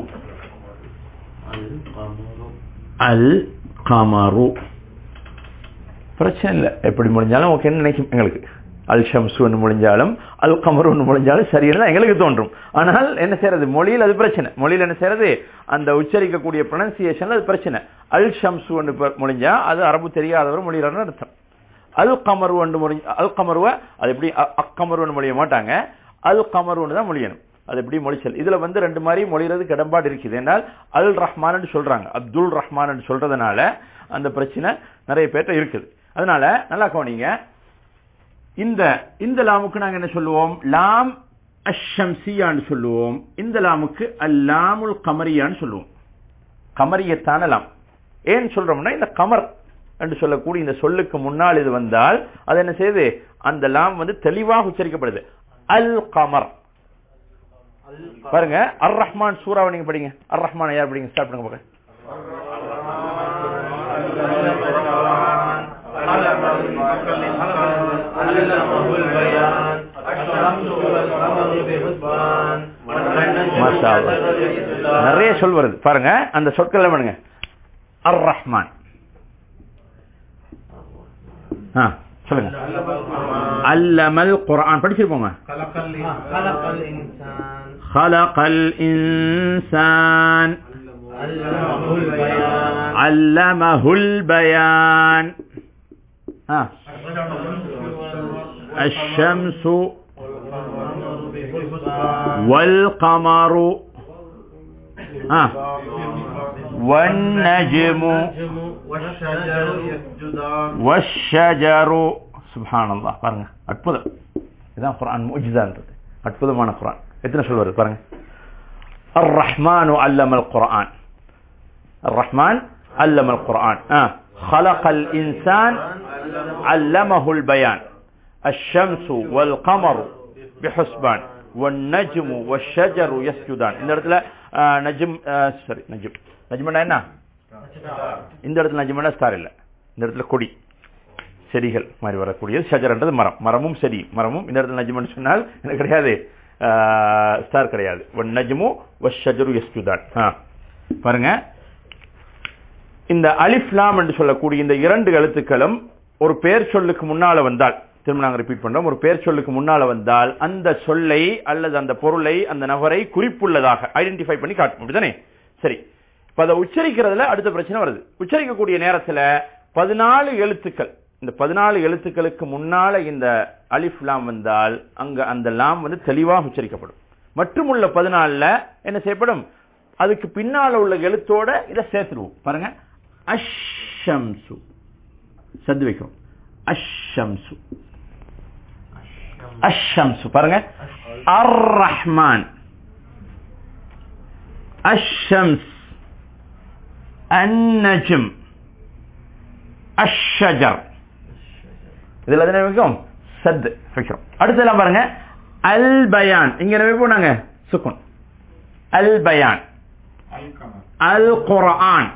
[SPEAKER 1] அல் கமரு பிரச்சனை இல்லை எப்படி முடிஞ்சாலும் ஓகே நினைக்கும் எங்களுக்கு அல் ஷம்சு ஒன்று முடிஞ்சாலும் அல் கமரு ஒன்று முடிஞ்சாலும் சரின்னு தான் எங்களுக்கு தோன்றும் ஆனால் என்ன செய்யறது மொழியில் அது பிரச்சனை மொழியில் என்ன செய்யறது அந்த உச்சரிக்கக்கூடிய ப்ரொனன்சியேஷன்ல அது பிரச்சனை அல் ஷம்சு ஒன்று ப- முடிஞ்சா அது அரபு தெரியாதவர் மொழியிலான்னு அர்த்தம் அல் கமரு ஒன்று முடிஞ்ச அல் கமருவ அது எப்படி அ- அக்கமரு ஒன்று மொழிய மாட்டாங்க அல் கமரு ஒன்று தான் மொழியணும் அது எப்படி மொழிச்சல் இதுல வந்து ரெண்டு மாதிரி மொழிறது கடம்பாடு இருக்குது என்றால் அல் ரஹ்மான் சொல்றாங்க அப்துல் ரஹ்மான் சொல்றதுனால அந்த பிரச்சனை நிறைய பேர்ட்ட இருக்குது அதனால நல்லா கவனிங்க இந்த இந்த லாமுக்கு நாங்க என்ன சொல்லுவோம் லாம் அஷம்சியான்னு சொல்லுவோம் இந்த லாமுக்கு அல்லாமுல் கமரியான்னு சொல்லுவோம் கமரியத்தான லாம் ஏன் சொல்றோம்னா இந்த கமர் என்று சொல்லக்கூடிய இந்த சொல்லுக்கு முன்னால் இது வந்தால் அது என்ன செய்யுது அந்த லாம் வந்து தெளிவாக உச்சரிக்கப்படுது அல் கமர் பாருங்க அர் ரஹ்மான் சூறாவை நீங்க படிங்க அர் ரஹ்மான் யார் படிங்க ஸ்டார்ட் பண்ணுங்க பாக்க
[SPEAKER 3] القرآن خلق الإنسان علمه البيان الشمس والقمر بحسبان
[SPEAKER 1] மாஷா அல்லாஹ். நிறைய சொல் வருது பாருங்க அந்த சொற்கள் எல்லாம் பண்ணுங்க அர் ரஹ்மான் ஆ, சொல்லுங்க அல்லமல் குர்ஆன் படிச்சிருப்போங்க
[SPEAKER 3] خلق الإنسان
[SPEAKER 1] خلقல் இன்சான்
[SPEAKER 3] علمه البيان
[SPEAKER 1] அல்லமஹுல் பயான் ஆ الشمس والقمر آه. والنجم
[SPEAKER 3] والشجر يسجدان
[SPEAKER 1] والشجر سبحان الله பாருங்க அற்புதம் இதான் குர்ஆன் முஜிசான்றது அற்புதமான குர்ஆன் எத்தனை சொல் வருது பாருங்க الرحمن علم القرآن الرحمن علم القرآن آه. خلق الإنسان علمه البيان الشمس والقمر بحسبان والنجم والشجر يسجدان இந்த இடத்துல ஆஹ், நஜ்ம் சரி நஜ்ம் நஜ்மனா என்ன இந்த இடத்துல நஜ்மனா ஸ்டார் இல்ல இந்த இடத்துல கொடி செடிகள் மாதிரி வரக்கூடியது ஷஜர்ன்றது மரம் மரமும் செடி மரமும் இந்த இடத்துல நஜ்மன்னு சொன்னால் என்ன கிடையாது ஸ்டார் கிடையாது ஒன் நஜ்மு வஷஜரு யஸ்ஜுதான் ஆ. பாருங்க இந்த அலிஃப் லாம் என்று சொல்லக்கூடிய இந்த இரண்டு எழுத்துக்களும் ஒரு பெயர் சொல்லுக்கு முன்னால வந்தால் திரும்ப நாங்க ரிப்பீட் பண்றோம் ஒரு பெயர் சொல்லுக்கு முன்னால வந்தால் அந்த சொல்லை அல்லது அந்த பொருளை அந்த நபரை குறிப்புள்ளதாக ஐடென்டிஃபை பண்ணி காட்டும் அப்படிதானே சரி இப்ப அதை உச்சரிக்கிறதுல அடுத்த பிரச்சனை வருது உச்சரிக்கக்கூடிய நேரத்துல பதினாலு எழுத்துக்கள் இந்த பதினாலு எழுத்துக்களுக்கு முன்னால இந்த அலிஃப் லாம் வந்தால் அங்க அந்த லாம் வந்து தெளிவாக உச்சரிக்கப்படும் மற்றும் உள்ள பதினாலுல என்ன செய்யப்படும் அதுக்கு பின்னால உள்ள எழுத்தோட இதை சேர்த்துருவோம் பாருங்க அஷம்சு சத்து வைக்கிறோம் அஷம்சு அஷம்சு பாருங்க அர் ரஹ்மான் அஷம்ஸ் அந்நஜம் அஷஜர் இதுல எத்தனை வைக்கும் சத் வைக்கிறோம் அடுத்ததெல்லாம் பாருங்க அல் பயான் இங்க என்ன வைப்போம் நாங்க சுக்குன் அல் பயான் அல் குர்ஆன்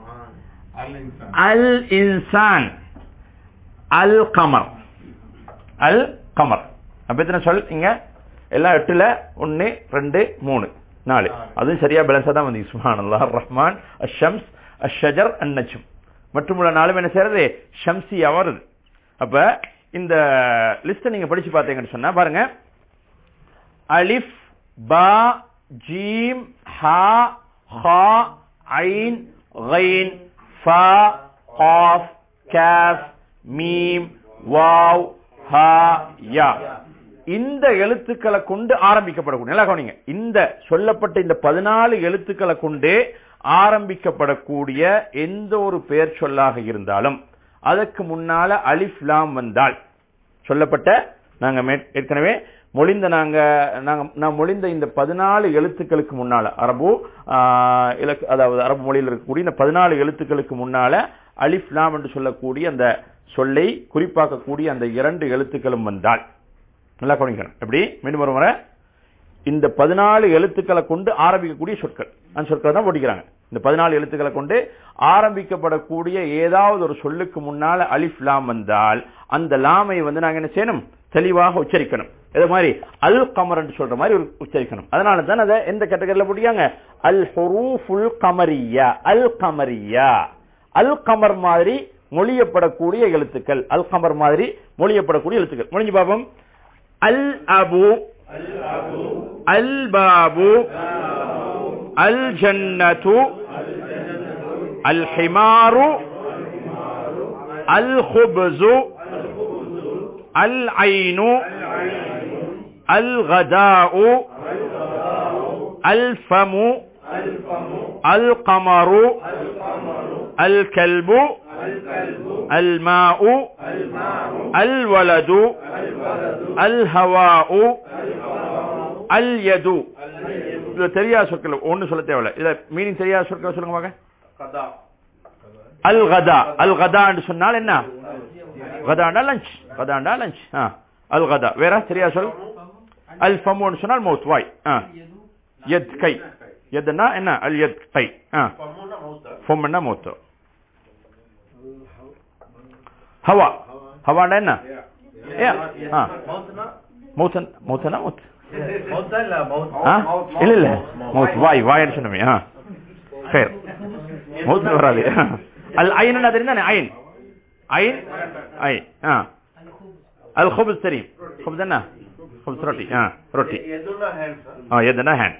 [SPEAKER 1] அல் இன்சான் அல் கமர் அல் கமர் அப்ப எத்தனை சொல் இங்க எல்லாம் எட்டுல ஒன்னு ரெண்டு மூணு நாலு அதுவும் சரியா பேலன்ஸா தான் வந்து சுப்ஹானல்லாஹ் ரஹ்மான் அஷம்ஸ் அஷஜர் அந்நஜம் மற்றும் உள்ள நாலும் என்ன செய்யறது ஷம்சியா வருது அப்ப இந்த லிஸ்ட் நீங்க படிச்சு பார்த்தீங்கன்னு சொன்னா பாருங்க அலிஃப் பா ஜீம் ஹா ஹா ஐன் غين ஃபா قاف காஃப் மீம் வாவ் ஹா யா இந்த எழுத்துக்களை கொண்டு ஆரம்பிக்கப்படக்கூடிய நல்லா கவனிங்க இந்த சொல்லப்பட்ட இந்த பதினாலு எழுத்துக்களை கொண்டு ஆரம்பிக்கப்படக்கூடிய எந்த ஒரு பெயர் சொல்லாக இருந்தாலும் அதற்கு முன்னால அலிஃப் லாம் வந்தால் சொல்லப்பட்ட நாங்க மே- ஏற்கனவே மொழிந்த நாங்க நாங்க நான் மொழிந்த இந்த பதினாலு எழுத்துக்களுக்கு முன்னால அரபு ஆஹ், இலக்கு அதாவது அரபு மொழியில் இருக்கக்கூடிய இந்த பதினாலு எழுத்துக்களுக்கு முன்னால அலிஃப் லாம் என்று சொல்லக்கூடிய அந்த சொல்லை குறிப்பாக்கக்கூடிய அந்த இரண்டு எழுத்துக்களும் வந்தால் நல்லா கவனிக்கணும் எப்படி மீண்டும் ஒரு முறை இந்த பதினாலு எழுத்துக்களை கொண்டு ஆரம்பிக்கக்கூடிய சொற்கள் அந்த சொற்களை தான் போட்டிக்கிறாங்க இந்த பதினாலு எழுத்துக்களை கொண்டு ஆரம்பிக்கப்படக்கூடிய ஏதாவது ஒரு சொல்லுக்கு முன்னால அலிஃப் லாம் வந்தால் அந்த லாமை வந்து நாங்க என்ன செய்யணும் தெளிவாக உச்சரிக்கணும் இது மாதிரி அல் கமர் என்று சொல்ற மாதிரி ஒரு உச்சரிக்கணும் அதனால தான் அதை எந்த கேட்டகரியில போட்டியாங்க அல் ஹுரூஃபுல் கமரியா அல் கமரியா அல் கமர் மாதிரி மொழியப்படக்கூடிய எழுத்துக்கள் அல் கமர் மாதிரி மொழியப்படக்கூடிய எழுத்துக்கள் முடிஞ்சு பாப்போம் அல் அபு அல் பாபு அல் ஜன்னத்து அல் ஹிமாரு அல் ஹுப்ஸு அல் ஐனு அல் கதாஉ அல் ஃபமு அல் கமரு அல் கல்பு அல் மாஉ அல் வலது அல் ஹவாஉ அல் யது இது தெரியாத சொற்கள் ஒண்ணு சொல்ல தேவையில்ல இதுல மீனிங் தெரியாத சொற்கள் சொல்லுங்க பாக்க அல் கதா அல் கதா என்று சொன்னால் என்ன கதாண்டா லஞ்ச் கதாண்டா லஞ்ச் அல் கதா வேற தெரியாத சொல் அல் ஃபமுன்னு சொன்னால் மவுத் வாய் ஆ. யத் கை எதுனா என்ன அல் யத் கை ஃபம்னா மவுத் ஹவா ஹவாண்டா என்ன ஏ ஆ
[SPEAKER 3] மவுத்னா
[SPEAKER 1] மௌத்தன் மௌத்தனா மௌத்
[SPEAKER 3] மவுத்தா இல்ல மவுத்
[SPEAKER 1] ஆ இல்ல இல்ல மௌத் வாய் வாய்னு சொன்னமே ஆ சரி மௌத் வராது அல் ஐன் என்ன தெரியுதானே ஐன் ஐன் ஐ ஆ அல் ஹுப்ஸ் தெரியும் ஹுப்ஸ் என்ன ஹுப்ஸ் ரொட்டி ஆ ரொட்டி
[SPEAKER 3] எதுனா ஹேண்ட் சார்
[SPEAKER 1] ஆ எதுனா ஹேண்ட்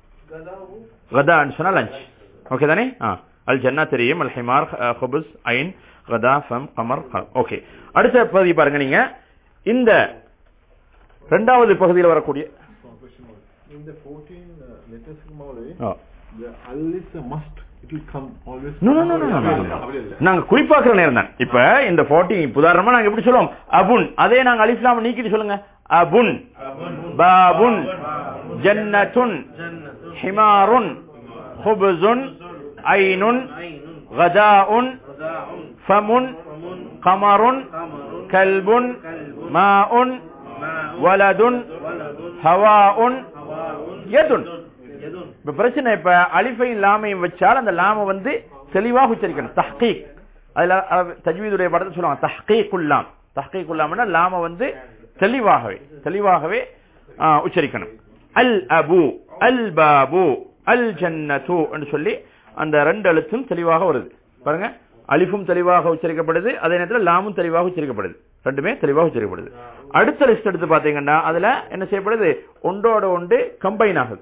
[SPEAKER 1] கதான்னு சொன்னா லஞ்ச் ஓகே தானே ஆ அல் ஜன்னா தெரியும் அல் ஹிமார் ஹுபுஸ் ஐன் கதா ஃபம் கமர் ஓகே அடுத்த பகுதி பாருங்க நீங்க இந்த ரெண்டாவது பகுதியில் வரக்கூடிய
[SPEAKER 4] In the 14 uh, letters in Maulvi,
[SPEAKER 1] ah.
[SPEAKER 4] the al is a must. It will come always.
[SPEAKER 1] No, no, no, no, no, no, no. நாங்க குறிப்பாக்குற நேரம் தான் இப்ப இந்த 14 உதாரணமா நாங்க எப்படி சொல்லுவோம் அபுன் அதே நாங்க அலிஃப்லாம் நீக்கிட்டு சொல்லுங்க அபுன் பாபுன் ஜன்னத்துன் ஹிமாருன் ஹுபுசுன் ஐனுன் கதாஉன் ஃபமுன் கமருன் கல்புன் மாஉன் வலதுன் ஹவாஉன் யதுன் இப்ப பிரச்சனை இப்ப அலிஃபையும் லாமையும் வச்சால் அந்த லாம வந்து தெளிவாக உச்சரிக்கணும் தஹ்கீக் அதுல அஹ், தஜ்வீதுடைய படத்தை சொல்லுவாங்க தஹ்கீக்குல் லாம் தஹ்கீக்குல் லாம்னா லாம வந்து தெளிவாகவே தெளிவாகவே ஆஹ், உச்சரிக்கணும் அல் அபு அல் பாபு அல் ஜன்னது என்று சொல்லி அந்த ரெண்டு எழுத்தும் தெளிவாக வருது பாருங்க அலிஃபும் தெளிவாக உச்சரிக்கப்படுது அதே நேரத்தில் லாமும் தெளிவாக உச்சரிக்கப்படுது ரெண்டுமே தெளிவாக உச்சரிக்கப்படுது அடுத்த லிஸ்ட் எடுத்து பாத்தீங்கன்னா அதுல என்ன செய்யப்படுது ஒன்றோட ஒன்று கம்பைன் ஆகுது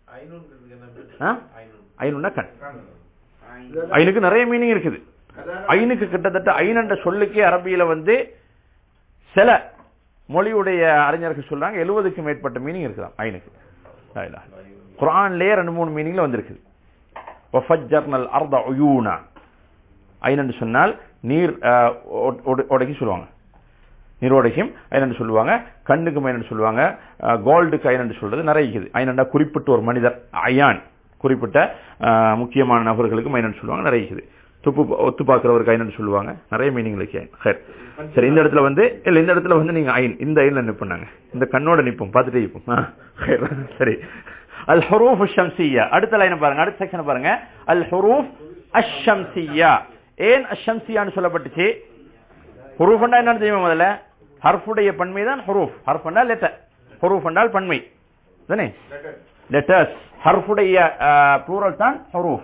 [SPEAKER 1] ஆ? ஐனுன்னா கண் ஐனுக்கு நிறைய மீனிங் இருக்குது ஐனுக்கு கிட்டத்தட்ட ஐன் என்ற சொல்லுக்கே அரபியில வந்து சில மொழியுடைய அறிஞர்கள் சொல்றாங்க எழுபதுக்கு மேற்பட்ட மீனிங் இருக்குதாம் ஐனுக்கு லா இலாஹ இல்லல்லாஹ். குர்ஆன்லயே ரெண்டு மூணு மீனிங்ல வந்திருக்குது வஃபஜ்ஜர்னல் அர்த உயூனா ஐன் என்று சொன்னால் நீர் அஹ், ஒ- ஒடு- உடைக்கி சொல்லுவாங்க நீரோடைக்கும் ஐநண்டு சொல்லுவாங்க கண்ணுக்கு ஐநண்டு சொல்லுவாங்க கோல்டுக்கு ஐநண்டு சொல்றது நிறைய இருக்குது ஐநண்டா குறிப்பிட்ட ஒரு மனிதர் அயான் குறிப்பிட்ட அஹ், முக்கியமான நபர்களுக்கு ஐநண்டு சொல்லுவாங்க நிறைய இருக்குது துப்பு ஒத்து பார்க்கிறவருக்கு ஐநண்டு சொல்லுவாங்க நிறைய மீனிங் இருக்கு ஐன். சரி சரி இந்த இடத்துல வந்து இல்ல இந்த இடத்துல வந்து நீங்க ஐன் இந்த ஐன்ல நிப்போம் இந்த கண்ணோட நிப்போம் பார்த்துட்டே நிப்போம் ஆ, சரி, சரி அல் ஹுரூஃப் ஷம்சியா அடுத்த லைன் பாருங்க அடுத்த செக்ஷன் பாருங்க அல் ஹுரூஃப் அஷம்சியா ஏன் அஷம்சியான்னு சொல்லப்பட்டுச்சு ஹுரூஃப் என்னன்னு தெரியுமா முதல்ல ஹர்ஃபுடைய பன்மை தான் ஹுரூஃப் ஹர்ஃப் என்றால் லெட்டர் ஹுரூஃப் என்றால் பன்மை தானே லெட்டர்ஸ் ஹர்ஃபுடைய ப்ளூரல் தான் ஹுரூஃப்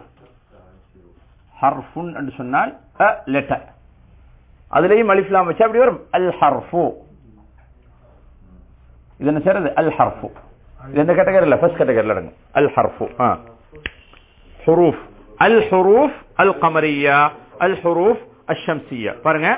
[SPEAKER 1] ஹர்ஃபுன் என்று சொன்னால் அ லெட்டர் அதுலயும் அலிஃப்லாம் வச்சா அப்படி வரும் அல் ஹர்ஃபு இது என்ன செய்யறது அல் ஹர்ஃபு இது எந்த கேட்டகரியில் ஃபர்ஸ்ட் கேட்டகரியில் அடங்கும் அல் ஹர்ஃபு ஆ ஹுரூஃப் அல் ஹுரூஃப் அல் கமரியா அல் ஹுரூஃப் அஷம்சியா பாருங்க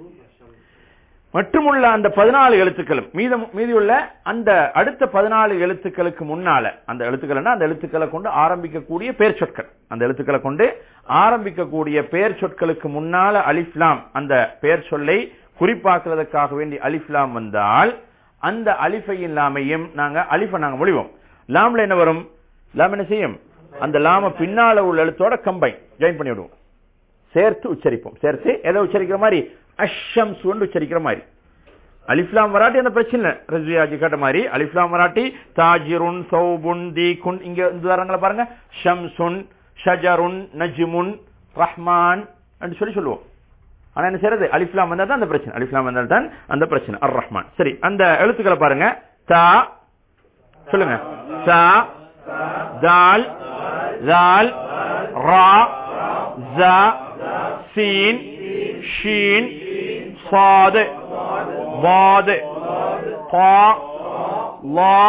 [SPEAKER 1] மற்றுமுள்ள அந்த பதினாலு எழுத்துக்களும் மீதம் மீதியுள்ள அந்த அடுத்த பதினாலு எழுத்துக்களுக்கு முன்னால அந்த எழுத்துக்கள்னா அந்த எழுத்துக்களை கொண்டு ஆரம்பிக்கக்கூடிய பெயர் சொற்கள் அந்த எழுத்துக்களை கொண்டு ஆரம்பிக்கக்கூடிய பெயர் சொற்களுக்கு முன்னால அலிஃப்லாம் அந்த பெயர் சொல்லை குறிப்பாக்குறதுக்காக வேண்டி அலிஃப்லாம் வந்தால் அந்த அலிஃபையின் லாமையும் நாங்க அலிஃபை நாங்க மொழிவோம் லாம்ல என்ன வரும் லாம் என்ன செய்யும் அந்த லாம பின்னால உள்ள எழுத்தோட கம்பைன் ஜாயின் பண்ணி விடுவோம் சேர்த்து உச்சரிப்போம் சேர்த்து எதை உச்சரிக்கிற மாதிரி அஷம் சுண்டு உச்சரிக்கிற மாதிரி அலிஃப்லாம் வராட்டி அந்த பிரச்சனை இல்லை ரஜியாஜி கேட்ட மாதிரி அலிஃப்லாம் வராட்டி தாஜிருன் சௌபுன் தீகுன் இங்க இந்த உதாரணங்களை பாருங்க ஷம்சுன் ஷஜருன் நஜ்முன் ரஹ்மான் என்று சொல்லி சொல்லுவோம் ஆனா என்ன செய்யறது அலிஃப்லாம் வந்தா தான் அந்த பிரச்சனை அலிஃப்லாம் வந்தால் தான் அந்த பிரச்சனை அர் ரஹ்மான் சரி அந்த எழுத்துக்களை பாருங்க தா சொல்லுங்க தா தால் தால் ரா ஜா சீன் ஷீன் صاد ضاد طا லா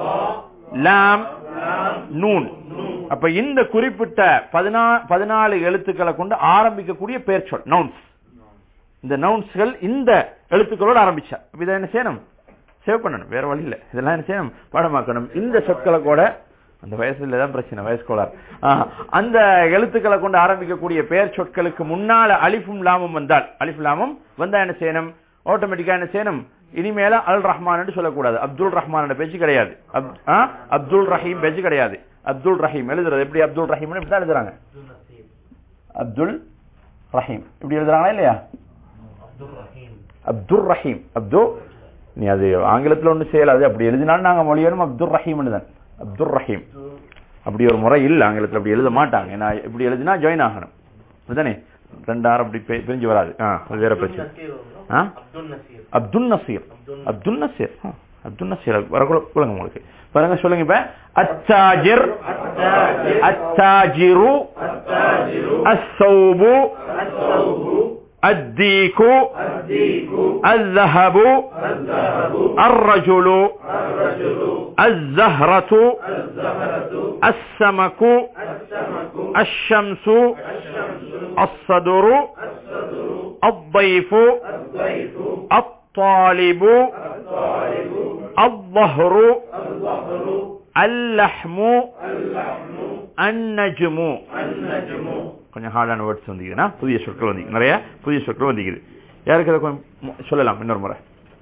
[SPEAKER 1] லாம் நூன் அப்ப இந்த குறிப்பிட்ட பதினா பதினாலு எழுத்துக்களை கொண்டு ஆரம்பிக்கக்கூடிய பெயர் சொல் நவுன்ஸ் இந்த நவுன்ஸ்கள் இந்த எழுத்துக்களோடு ஆரம்பிச்சா அப்ப இதை என்ன செய்யணும் சேவ் பண்ணணும் வேற வழி இல்ல இதெல்லாம் என்ன செய்யணும் பாடமாக்கணும் இந்த சொற்களை கூட அந்த வயசுல தான் பிரச்சனை வயசு கோளாறு ஆஹ், அந்த எழுத்துக்களை கொண்டு ஆரம்பிக்கக்கூடிய பெயர் சொற்களுக்கு முன்னால அலிஃபும் லாமும் வந்தால் அலிஃப் லாமும் வந்தா என்ன செய்யணும் ஆட்டோமேட்டிக்கா என்ன செய்யணும் இனிமேல அல் ரஹ்மான் சொல்லக்கூடாது அப்துல் ரஹ்மான் பேச்சு கிடையாது அப்- ஆ? அப்துல் ரஹீம் பேச்சு கிடையாது அப்துல் ரஹீம் எழுதுறது எப்படி அப்துல் ரஹீம் இப்படி தான் எழுதுறாங்க அப்துல் ரஹீம் இப்படி எழுதுறாங்களா இல்லையா அப்துல் ரஹீம் அப்து நீ அது ஆங்கிலத்துல ஒண்ணு செய்யலாது அப்படி எழுதினாலும் நாங்க மொழியணும் அப்துல் ரஹீம் தான் அப்துல் ரஹீம் அப்படி ஒரு முறை இல்ல ஆங்கிலத்துல அப்படி எழுத மாட்டாங்க ஏன்னா இப்படி எழுதினா ஜாயின் ஆகணும் அப்படிதானே ரெண்டாயிரம் அப்படி பி- பிரிஞ்சு வராது ஆ அது வேற பிரச்சனை ஆ
[SPEAKER 3] அப்துல் நசீர்
[SPEAKER 1] அப்துல் நசீர் அப்துல் நசீர் ஆ, அப்துல் நசீர் வரக்குள்ள சொல்லுங்க உங்களுக்கு பாருங்க சொல்லுங்க இப்ப அத்தாஜிர் அத்தாஜிரு الثوب الديك الذهب الرجل الزهرة السمك الشمس الصدر الضيف الطالب الظهر اللحم النجم கொஞ்சம் ஹார்டான வேர்ட்ஸ் வந்திக்குதுன்னா புதிய சொற்கள் வந்து நிறைய புதிய சொற்கள் வந்திக்குது யாருக்கு அதை கொஞ்சம் மு- சொல்லலாம் இன்னொரு முறை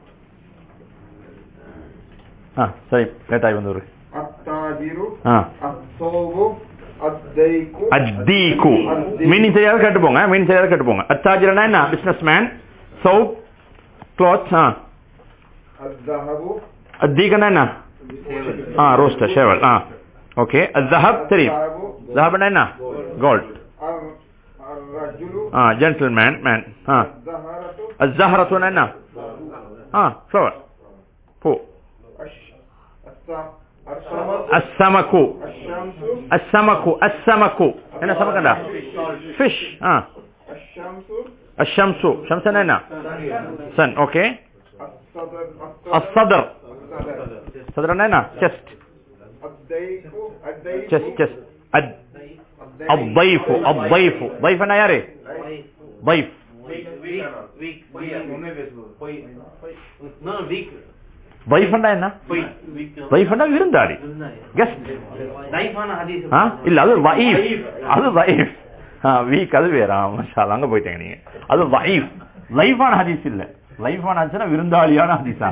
[SPEAKER 1] ஆ சரி லேட்டாகி வந்து ஒரு
[SPEAKER 4] அத்தாஜிரு
[SPEAKER 1] ஆ
[SPEAKER 4] அத்தோபு அத்தைக்கு
[SPEAKER 1] அத்தீக்கு மீனிங் தெரியாத கேட்டு போங்க மீனிங் தெரியாத கேட்டு போங்க அத்தாஜிரனா என்ன பிசினஸ் மேன் சோப் கிளாத்ஸ் ஆ
[SPEAKER 4] அத்தஹபு
[SPEAKER 1] அத்தீகனா என்ன ஆ ரோஸ்டர் ஷேவல் ஆ ஓகே அத்தஹப் தெரியும் ஜஹப்னா என்ன கோல்ட்
[SPEAKER 4] الرجل
[SPEAKER 1] ஆ ஜென்டில்மேன் மேன் ஆ
[SPEAKER 4] الزهرة
[SPEAKER 1] அஸ்ஸஹரத்துனா என்ன ஆ ஃப்ளவர் பூ
[SPEAKER 4] الش- الس- السمك
[SPEAKER 1] அஸ்ஸமக்கு
[SPEAKER 4] الشمس
[SPEAKER 1] அஸ்ஸமக்கு அஸ்ஸமக்கு என்ன சமக்கண்டா ஃபிஷ் ஆ
[SPEAKER 4] الشمس
[SPEAKER 1] அஷம்சு ஷம்சனா என்ன சன் ஓகே
[SPEAKER 4] الصدر
[SPEAKER 1] அஸ்ஸதர்
[SPEAKER 4] الصدر
[SPEAKER 1] சதரனா என்ன செஸ்ட்
[SPEAKER 4] الضيق الضيق
[SPEAKER 1] செஸ்ட் செஸ்ட் அத் الضيف الضيف ضيف انا யாரு ضيف
[SPEAKER 3] வீக் வீக் போய் நோ வீக்
[SPEAKER 1] ضيف என்ன
[SPEAKER 3] போய் வீக்
[SPEAKER 1] ضيف விருந்தாளி கெஸ்ட்
[SPEAKER 3] லைஃபான ஹதீஸ்
[SPEAKER 1] ஆ இல்ல அது ضعيف அது ضعيف ஆ வீக் அது வேற ஆ, மாஷா அல்லாஹ், அங்க போயிட்டீங்க நீங்க அது ضعيف லைஃபான ஹதீஸ் இல்ல லைஃபான ஹதீஸ்னா விருந்தாளியான ஹதீஸா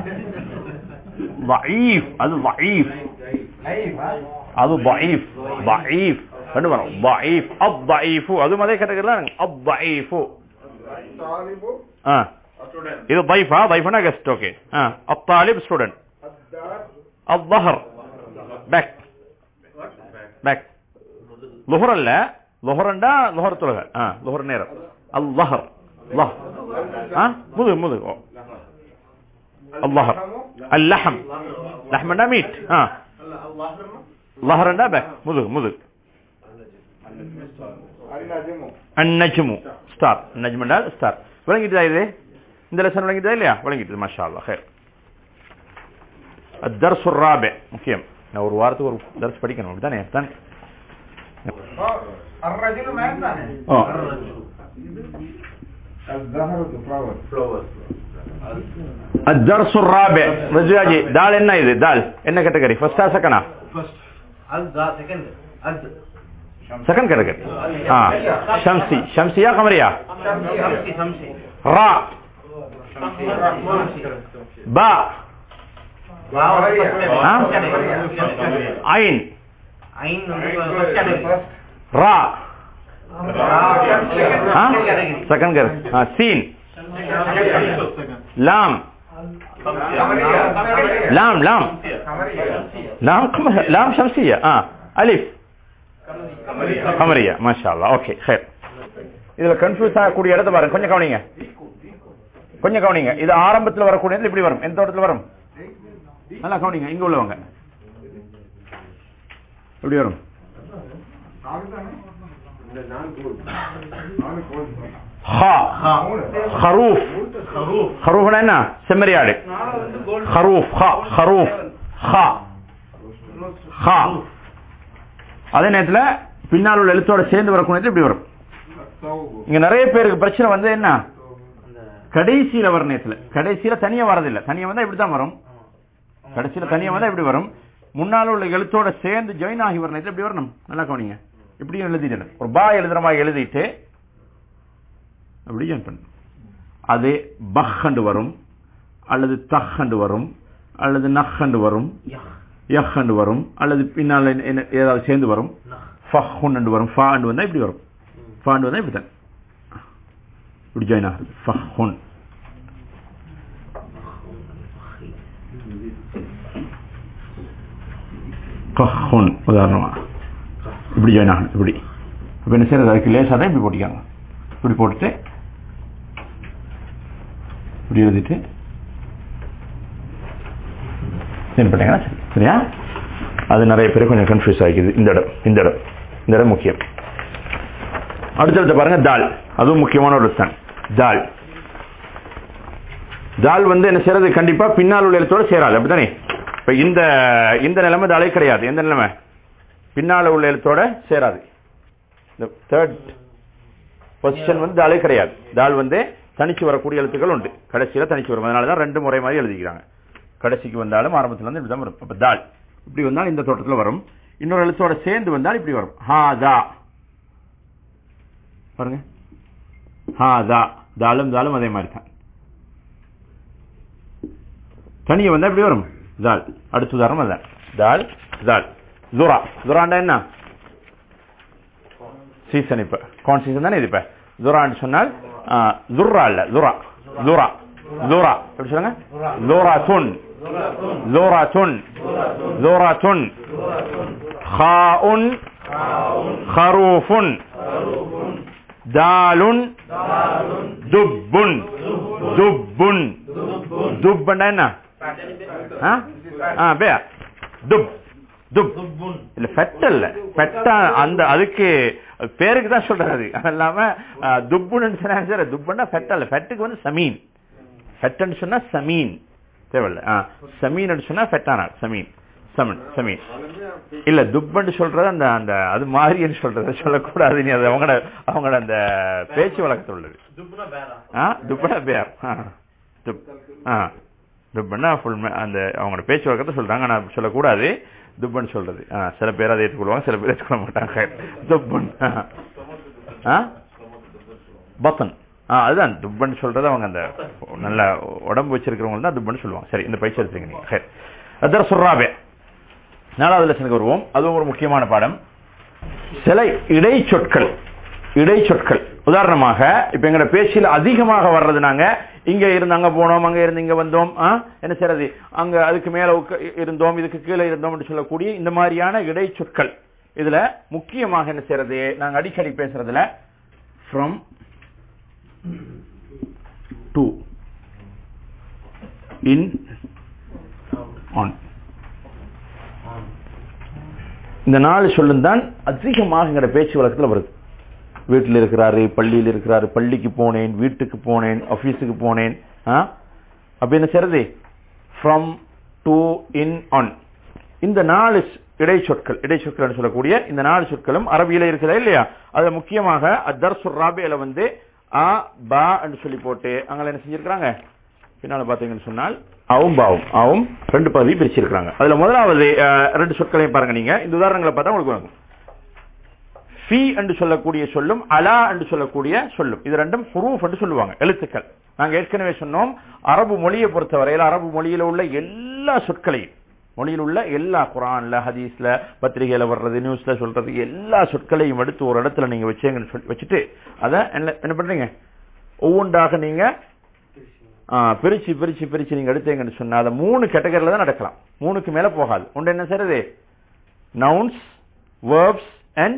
[SPEAKER 1] ضعيف அது ضعيف அது ضعيف ضعيف ரெண்டு வரும் ضعيف الضعيف அது அதே கேட்டகரியில الضعيف
[SPEAKER 4] الطالب
[SPEAKER 1] ஆ இது ضيفா ضيفனா கெஸ்ட் ஓகே ஆ الطالب ஸ்டூடண்ட்
[SPEAKER 4] الدار
[SPEAKER 1] الظهر பேக் பேக் லுஹர் அல்ல லுஹரண்டா லுஹர் தொழுக ஆ லுஹர் நேரம் அல் லஹர் லஹ் ஆ முதுகு முதுகு ஓ اللهر اللحم لحمنا ميت ها ظهرنا باك مذق مذق
[SPEAKER 4] النجم
[SPEAKER 1] النجم ستار النجم ده ستار விளங்கிட்டு இது இந்த லெசன் விளங்கிட்டதா இல்லையா விளங்கிட்டு மாஷா அல்லாஹ் خير الدرس الرابع முக்கியம் நான் ஒரு வாரத்துக்கு ஒரு தர்ஸ் படிக்கணும் அப்படிதானே தான்
[SPEAKER 2] الرجل மேன் தானே
[SPEAKER 1] ஓ
[SPEAKER 4] الزهرة flower
[SPEAKER 1] الدرس الرابع رجاجي دال என்ன இது தால் என்ன கேட்டகரி ஃபர்ஸ்டா செகண்டா
[SPEAKER 3] அல்தா செகண்ட் அல்த்
[SPEAKER 1] செகண்ட் கேட்டகரி ஆ ஷம்சி ஷம்சியா கமரியா
[SPEAKER 3] சம்சி சம்சி
[SPEAKER 1] ரா பா ஆ? ஐன்
[SPEAKER 3] ஐன் வந்து ஃபர்ஸ்ட் கேட்டகரி
[SPEAKER 1] ரா ஆ
[SPEAKER 3] செகண்ட் கேட்டகரி
[SPEAKER 1] செகண்ட் கேட்டகரி ஆ சீன் லாம் لام لام لام قمر لام شمسية اه ألف قمرية ما شاء الله اوكي خير இதுல கன்ஃபியூஸ் ஆகக்கூடிய இடத்த பாருங்க கொஞ்சம் கவனிங்க கொஞ்சம் கவனிங்க இது ஆரம்பத்துல வரக்கூடியது இப்படி வரும் எந்த இடத்துல வரும் நல்லா கவனிங்க இங்க உள்ளவங்க எப்படி வரும் ஹா خروف خروفனா என்ன செம்மறியாடு خروف خا خروف خا خا அதே நேரத்துல பின்னால் உள்ள எழுத்தோட சேர்ந்து வரக்கூடியது இப்படி வரும்
[SPEAKER 4] الثوب
[SPEAKER 1] இங்க நிறைய பேருக்கு பிரச்சனை வந்து என்ன கடைசியில வர நேரத்துல கடைசியில தனியா வரதில்லை தனியா வந்தா இப்படி தான் வரும் கடைசியில தனியா வந்தா இப்படி வரும் முன்னால உள்ள எழுத்தோட சேர்ந்து ஜாயின் ஆகி வர நேரத்துல இப்படி வரணும் நல்லா கவனிங்க இப்படியும் எழுதிட்டு ஒரு பா எழுதுற மாதிரி எழுதிட்டு அப்படி ஜாயின் பண்ணு அது பஹ்ண்டு வரும் அல்லது தஹ்ண்டு வரும் அல்லது நஹ்ண்டு வரும் யஹ்ண்டு வரும் அல்லது பின்னால என்ன- என்ன- ஏதாவது சேர்ந்து வரும் ஃபஹ்ண்டு வரும் ஃபாண்டு வந்தா இப்படி வரும் ஃபாண்டு வந்தா இப்படி தான் இப்படி ஜாயின் ஆகுது ஃபஹ்ன் ஃபஹ்ன் உதாரணமா இப்படி ஜாயின் ஆகணும் இப்படி இப்போ என்ன செய்யறது அதுக்கு லேசாக தான் இப்படி போட்டிக்காங்க இப்படி போட்டுட்டு இப்படி எழுதிட்டு என்ன பண்ணீங்கன்னா சரி. சரியா அது நிறைய பேர் கொஞ்சம் கன்ஃபியூஸ் ஆகிக்குது இந்த இடம் இந்த இடம் இந்த இடம் முக்கியம் அடுத்தடுத்து பாருங்க தால் அதுவும் முக்கியமான ஒரு ஸ்தான் தால் தால் வந்து என்ன செய்யறது கண்டிப்பா பின்னால் உள்ள எழுத்தோட சேராது அப்படித்தானே இப்ப இந்த இந்த நிலைமை தாலே கிடையாது எந்த நிலைமை பின்னால உள்ள எழுத்தோட சேராது இந்த தேர்ட் பொசிஷன் வந்து தாலே கிடையாது தால் வந்து தனிச்சு வரக்கூடிய எழுத்துக்கள் உண்டு கடைசியில தனிச்சு வரும் அதனால தான் ரெண்டு முறை மாதிரி எழுதிக்கிறாங்க கடைசிக்கு வந்தாலும் ஆரம்பத்துல வந்து இப்படிதான் வரும் அப்ப தால் இப்படி வந்தால் இந்த தோட்டத்துல வரும் இன்னொரு எழுத்தோட சேர்ந்து வந்தால் இப்படி வரும் ஹா தா பாருங்க ஹா தா தாலும் தாலும் அதே மாதிரி தான் தனிய வந்தா எப்படி வரும் தால் அடுத்த உதாரணம் அதான் தால் தால் துரா துராண்டா என்ன சீசன் இப்ப கான் சீசன் தானே இது இப்ப துரான்னு சொன்னால் ஆ, துர்ரா இல்ல துரா துரா துரா எப்படி சொல்லுங்க துரா துன் துரா துன் துரா துன் ஹாஉன் ஹரூஃபுன் தாலுன் துப்புன் துப்புன் துப்புன்னா என்ன ஆ? ஆ, பேயா துப் துப் இல்ல ஃபெட் இல்ல ஃபெட்டா அந்த அதுக்கு பேருக்கு தான் சொல்றது அது இல்லாம ஆ, துப்புன்னு சொன்னா சரி துப்புன்னா ஃபெட் அல்ல ஃபெட்டுக்கு வந்து சமீன் ஃபெட்னு சொன்னா சமீன் தேவையில்ல ஆ, சமீன் சொன்னா ஃபெட்டானா சமீன் சமன் சமீன் இல்ல துப்பன்னு சொல்றது அந்த அந்த அது மாதிரின்னு சொல்றது சொல்லக்கூடாது நீ அது அவங்களோட அவங்களோட அந்த பேச்சு வழக்கத்தில் உள்ளது ஆ துப்பனா பேர் ஆ துப் ஆ துப்பன்னா ஃபுல் அந்த அவங்களோட பேச்சு வழக்கத்தை சொல்றாங்க ஆனா சொல்லக்கூடாது துப்பன் சொல்றது ஆ சில பேர் அதை ஏற்றுக்கொள்வாங்க சில பேர் ஏற்றுக்கொள்ள மாட்டாங்க துப்பன் ஆ. ஆ பத்தன் ஆ அதுதான் துப்பன் சொல்றது அவங்க அந்த நல்ல உடம்பு வச்சிருக்கிறவங்க தான் துப்பன் சொல்லுவாங்க சரி இந்த பயிற்சி எடுத்துங்க நீங்க சரி அதர் சுர்ராபே நாலாவது லட்சனுக்கு வருவோம் அதுவும் ஒரு முக்கியமான பாடம் சில இடைச்சொற்கள் இடைச்சொற்கள் உதாரணமாக இப்ப எங்கட பேச்சில் அதிகமாக வர்றது நாங்க இங்க இருந்து அங்க போனோம் அங்க இருந்து இங்க வந்தோம் ஆ? என்ன செய்யறது அங்க அதுக்கு மேல உக்க- இருந்தோம் இதுக்கு கீழே இருந்தோம் என்று சொல்லக்கூடிய இந்த மாதிரியான இடைச்சொற்கள் இதுல முக்கியமாக என்ன செய்யறது நாங்க அடிக்கடி பேசுறதுல ஃப்ரம் டு இன் ஆன் இந்த நாலு சொல்லும் தான் அதிகமாக எங்கட பேச்சு வழக்கத்துல வருது வீட்டில் இருக்கிறாரு பள்ளியில் இருக்கிறாரு பள்ளிக்கு போனேன் வீட்டுக்கு போனேன் ஆபீஸுக்கு போனேன் ஆ? அப்ப என்ன செய்யறது ஃப்ரம் டு இன் ஆன் இந்த நாலு ஸ்- இடைச்சொற்கள் இடைச்சொற்கள் சொல்லக்கூடிய இந்த நாலு சொற்களும் அரபியில இருக்குதா இல்லையா அது முக்கியமாக அத்தர்சுர் ராபியில வந்து ஆ பா என்று சொல்லி போட்டு அங்க என்ன செஞ்சிருக்கிறாங்க பின்னால பாத்தீங்கன்னு சொன்னால் அவும் பாவும் அவும் ரெண்டு பகுதி பிரிச்சிருக்கிறாங்க அதுல முதலாவது அஹ், ரெண்டு சொற்களையும் பாருங்க நீங்க இந்த உதாரணங்களை பார்த்தா உங்களுக்கு வரும் ஃபி என்று சொல்லக்கூடிய சொல்லும் அலா என்று சொல்லக்கூடிய சொல்லும் இது ரெண்டும் ஹுரூஃப் என்று சொல்லுவாங்க எழுத்துக்கள் நாங்க ஏற்கனவே சொன்னோம் அரபு மொழியை பொறுத்தவரையில் அரபு மொழியில உள்ள எல்லா சொற்களையும் மொழியில் உள்ள எல்லா குரான்ல ஹதீஸ்ல பத்திரிகையில வர்றது நியூஸ்ல சொல்றது எல்லா சொற்களையும் எடுத்து ஒரு இடத்துல நீங்க வச்சீங்கன்னு சொல்லி வச்சுட்டு அதை என்ன என்ன பண்றீங்க ஒவ்வொன்றாக நீங்க ஆ, பிரிச்சு பிரிச்சு பிரிச்சு நீங்க எடுத்தீங்கன்னு சொன்னா அதை மூணு கேட்டகரியில தான் நடக்கலாம் மூணுக்கு மேல போகாது ஒன்று என்ன செய்யறது நவுன்ஸ் வேர்ப்ஸ் அண்ட்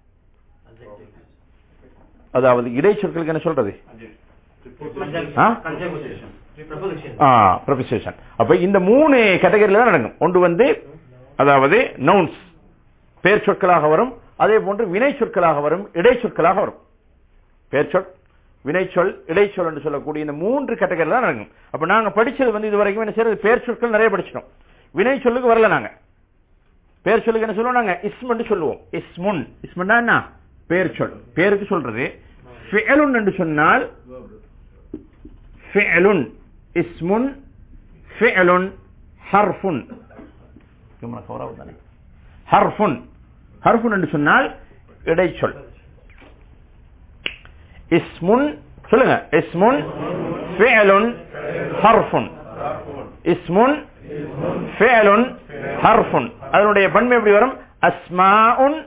[SPEAKER 1] அதாவது இடைச்சொற்களுக்கு என்ன சொல்றது ஆ? ஆ ப்ரொபிசேஷன் அப்ப இந்த மூணு கேட்டகரியில தான் நடக்கும் ஒன்று வந்து அதாவது நவுன்ஸ் பேர் சொற்களாக வரும் அதே போன்று வினை சொற்களாக வரும் இடைச்சொற்களாக வரும் பேர் சொல் வினைச்சொல் இடைச்சொல் என்று சொல்லக்கூடிய இந்த மூன்று கேட்டகரியில தான் நடக்கும் அப்ப நாங்க படிச்சது வந்து இது வரைக்கும் என்ன செய்யறது பேர் சொற்கள் நிறைய படிச்சிட்டோம் வினை சொல்லுக்கு வரல நாங்க பேர் சொல்லுக்கு என்ன சொல்லுவோம் நாங்க இஸ்மன்னு சொல்லுவோம் இஸ்முன் இஸ்மன்னா என்ன பேர் சொல் பேருக்கு சொல்றது ஃபிஅலுன் என்று சொன்னால் ஃபிஅலுன் இஸ்முன் ஃபிஅலுன் ஹர்ஃபுன் கேமரா கவர் ஆகுதானே ஹர்ஃபுன் ஹர்ஃபுன் என்று சொன்னால் இடைச்சொல் இஸ்முன் சொல்லுங்க இஸ்முன் ஃபிஅலுன் ஹர்ஃபுன் இஸ்முன் ஃபிஅலுன் ஹர்ஃபுன் அதனுடைய பன்மை எப்படி வரும் அஸ்மாஉன்